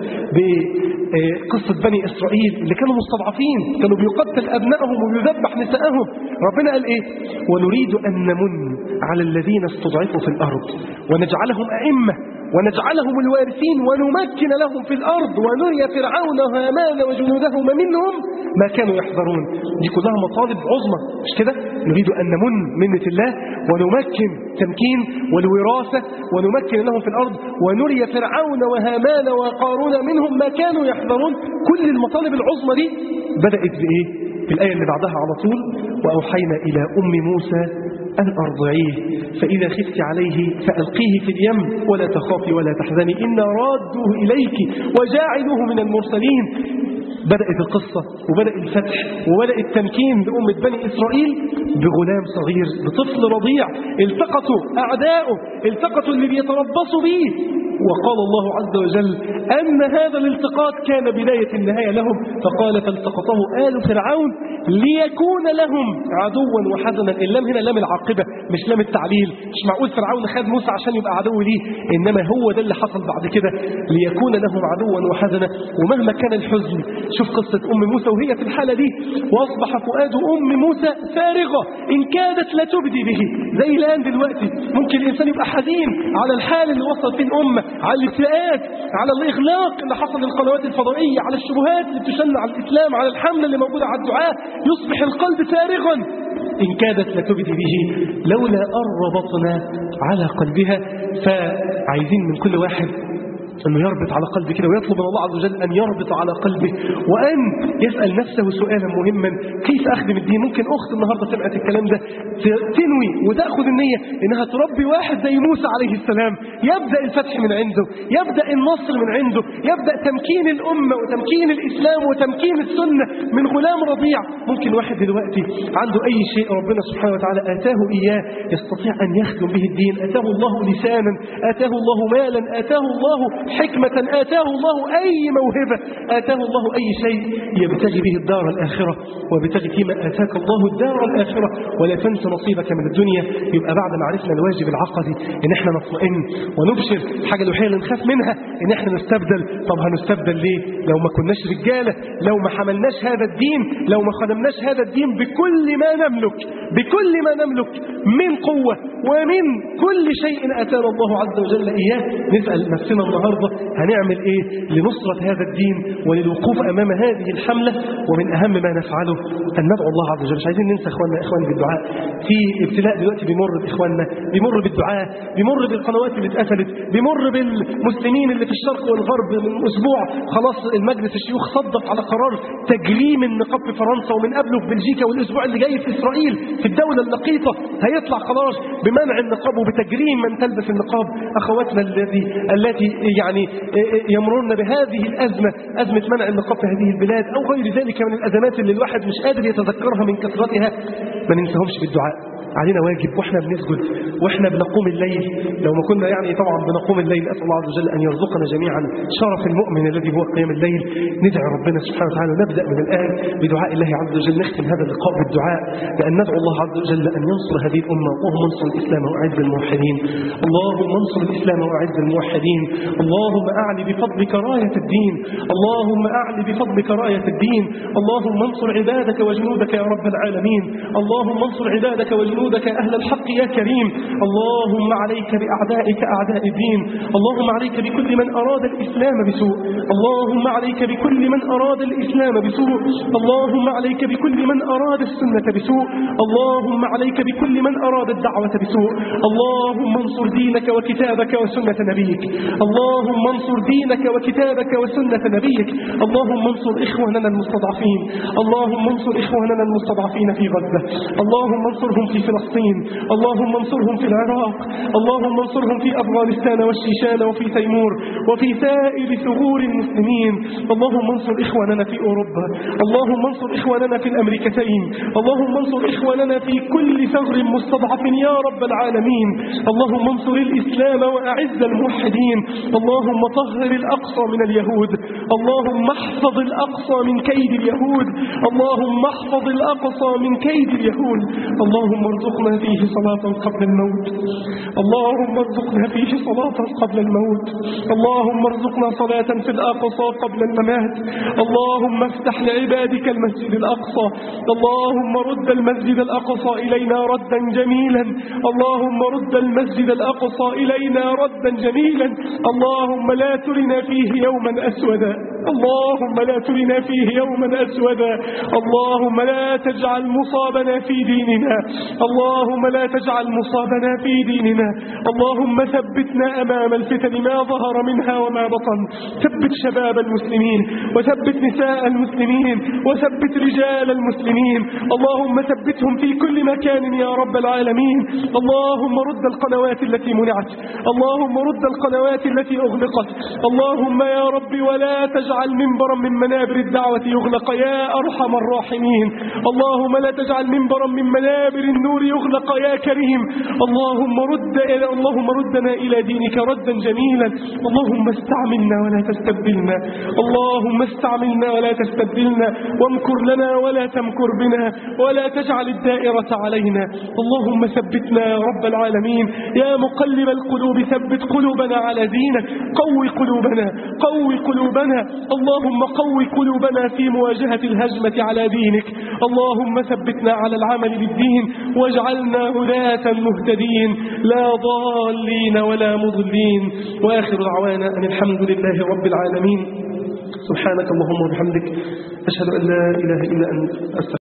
بقصة بني إسرائيل اللي كانوا مستضعفين كانوا بيقتل أبنائهم ويذبح نسائهم ربنا قال إيه ونريد أن نمن على الذين استضعفوا في الأرض ونجعلهم أئمة ونجعلهم الوارثين ونمكن لهم في الأرض ونري فرعون وهامان وجنودهما منهم ما كانوا يحذرون دي كلها مطالب عظمى مش كده نريد أن نمن منة الله ونمكن تمكين والوراثة ونمكن لهم في الأرض ونري فرعون وهامان وقارون منهم ما كانوا يحذرون كل المطالب العظمى دي بدأت بإيه في الآية اللي بعدها على طول وأوحينا إلى أم موسى أن أرضعيه فإذا خفت عليه فألقيه في اليم ولا تخافي ولا تحزني إنا رادوه إليك وجاعلوه من المرسلين بدأت القصة وبدأ الفتح وبدأ التمكين لأمة بني إسرائيل بغلام صغير بطفل رضيع التقطوا أعداؤه التقطوا اللي بيتربصوا به وقال الله عز وجل أن هذا الالتقاط كان بداية النهاية لهم فقال فالتقطه آل فرعون ليكون لهم عدوا وحزنا اللام هنا لام العاقبة مش لام التعليل مش معقول فرعون خد موسى عشان يبقى عدو ليه إنما هو ده اللي حصل بعد كده ليكون لهم عدوا وحزنا ومهما كان الحزن شوف قصة أم موسى وهي في الحالة دي وأصبح فؤاد أم موسى فارغة إن كادت لتبدي به زي الآن دلوقتي ممكن الإنسان يبقى حزين على الحال اللي وصلت فيه الأمة على الافتئات على الإغلاق اللي حصل للقنوات الفضائية على الشبهات اللي بتشن على الإسلام على الحملة اللي موجودة على الدعاء يصبح القلب فارغا إن كادت لتبدي به لولا أن ربطنا على قلبها فعايزين من كل واحد أنه يربط على قلبه كده ويطلب من الله عز وجل أن يربط على قلبه وأن يسأل نفسه سؤالا مهما كيف أخدم الدين ممكن أخت النهاردة سمعت الكلام ده تنوي وتأخذ النية إنها تربي واحد زي موسى عليه السلام يبدأ الفتح من عنده يبدأ النصر من عنده يبدأ تمكين الأمة وتمكين الإسلام وتمكين السنة من غلام رضيع ممكن واحد دلوقتي عنده أي شيء ربنا سبحانه وتعالى آتاه إياه يستطيع أن يخدم به الدين آتاه الله لسانا آتاه الله مالا آتاه الله حكمة آتاه الله أي موهبة آتاه الله أي شيء يبتغي به الدار الآخرة وابتغي فيما آتاك الله الدار الآخرة ولا تنس نصيبك من الدنيا يبقى بعد ما عرفنا الواجب العقدي إن احنا نطمئن ونبشر الحاجة الوحيدة اللي نخاف منها إن احنا نستبدل طب هنستبدل ليه لو ما كناش رجالة لو ما حملناش هذا الدين لو ما خدمناش هذا الدين بكل ما نملك بكل ما نملك من قوة ومن كل شيء آتانا الله عز وجل إياه نسأل نفسنا النهاردة هنعمل إيه لنصرة هذا الدين وللوقوف أمام هذه الحملة ومن أهم ما نفعله أن ندعو الله عز وجل مش عايزين ننسى إخواننا إخوان بالدعاء في ابتلاء دلوقتي بيمر بإخواننا بيمر بالدعاء بيمر بالقنوات اللي اتقفلت بيمر بالمسلمين اللي في الشرق والغرب من أسبوع خلاص المجلس الشيوخ صدق على قرار تجليم النقاب في فرنسا ومن قبله في بلجيكا والأسبوع اللي جاي في إسرائيل في الدولة اللقيطة هيطلع قرار بمنع النقاب وبتجريم من تلبس النقاب أخواتنا الذي التي يعني يمرون بهذه الأزمة أزمة منع النقاب في هذه البلاد أو غير ذلك من الأزمات اللي الواحد مش قادر يتذكرها من كثرتها ما ننساهمش بالدعاء علينا واجب واحنا بنسجد واحنا بنقوم الليل لو ما كنا يعني طبعا بنقوم الليل أسأل الله عز وجل أن يرزقنا جميعا شرف المؤمن الذي هو قيام الليل ندعي ربنا سبحانه وتعالى ونبدأ من الآن بدعاء الله عز وجل نختم هذا اللقاء بالدعاء بأن ندعو الله عز وجل أن ينصر هذه الأمة اللهم انصر الإسلام وأعز الموحدين اللهم انصر الإسلام وأعز الموحدين اللهم أعلي بفضلك راية الدين اللهم أعلي بفضلك راية الدين اللهم انصر عبادك وجنودك يا رب العالمين اللهم انصر عبادك وجنودك أهل الحق يا كريم اللهم عليك بأعدائك أعداء الدين اللهم عليك بكل من أراد الإسلام بسوء اللهم عليك بكل من أراد الإسلام بسوء اللهم عليك بكل من أراد السنة بسوء اللهم عليك بكل من أراد الدعوة بسوء اللهم انصر دينك وكتابك وسنة نبيك اللهم انصر دينك وكتابك وسنة نبيك اللهم انصر إخواننا المستضعفين اللهم انصر إخواننا المستضعفين في غزة اللهم انصرهم في فلسطين اللهم انصرهم في العراق اللهم انصرهم في أفغانستان والشيشان وفي تيمور وفي سائر ثغور المسلمين اللهم انصر إخواننا في أوروبا اللهم انصر إخواننا في الأمريكتين اللهم انصر إخواننا في كل ثغر مستضعف يا رب العالمين اللهم انصر الإسلام وأعز الموحدين اللهم طهر الأقصى من اليهود اللهم احفظ الأقصى من كيد اليهود اللهم احفظ الأقصى من كيد اليهود اللهم ارزقنا فيه صلاة قبل الموت اللهم ارزقنا فيه صلاة قبل الموت اللهم ارزقنا صلاة في الأقصى قبل الممات اللهم افتح لعبادك المسجد الأقصى اللهم رد المسجد الأقصى إلينا ردا جميلا اللهم رد المسجد الأقصى إلينا ردا جميلا اللهم لا ترنا فيه يوما أسودا اللهم لا ترنا فيه يوما أسودا اللهم لا تجعل مصابنا في ديننا اللهم لا تجعل مصابنا في ديننا اللهم ثبتنا أمام الفتن ما ظهر منها وما بطن ثبت شباب المسلمين وثبت نساء المسلمين وثبت رجال المسلمين اللهم ثبتهم في كل مكان يا رب العالمين اللهم رد القنوات التي منعت اللهم رد القنوات التي أغلقت اللهم يا رب ولا تجعل منبرا من منابر الدعوة يغلق يا أرحم الراحمين اللهم لا تجعل منبرا من منابر النور يغلق يا كريم اللهم رد إلى اللهم ردنا إلى دينك ردا جميلا اللهم استعملنا ولا تستبدلنا اللهم استعملنا ولا تستبدلنا وامكر لنا ولا تمكر بنا ولا تجعل الدائرة علينا اللهم ثبتنا يا رب العالمين يا مقلب القلوب ثبت قلوبنا على دينك قوي قلوبنا قوي قلوبنا اللهم قوي قلوبنا في مواجهة الهجمة على دينك اللهم ثبتنا على العمل بالدين واجعلنا هداة مهتدين لا ضالين ولا مضلين وآخر دعوانا أن الحمد لله رب العالمين سبحانك اللهم وبحمدك أشهد أن لا إله إلا أنت أستغفرك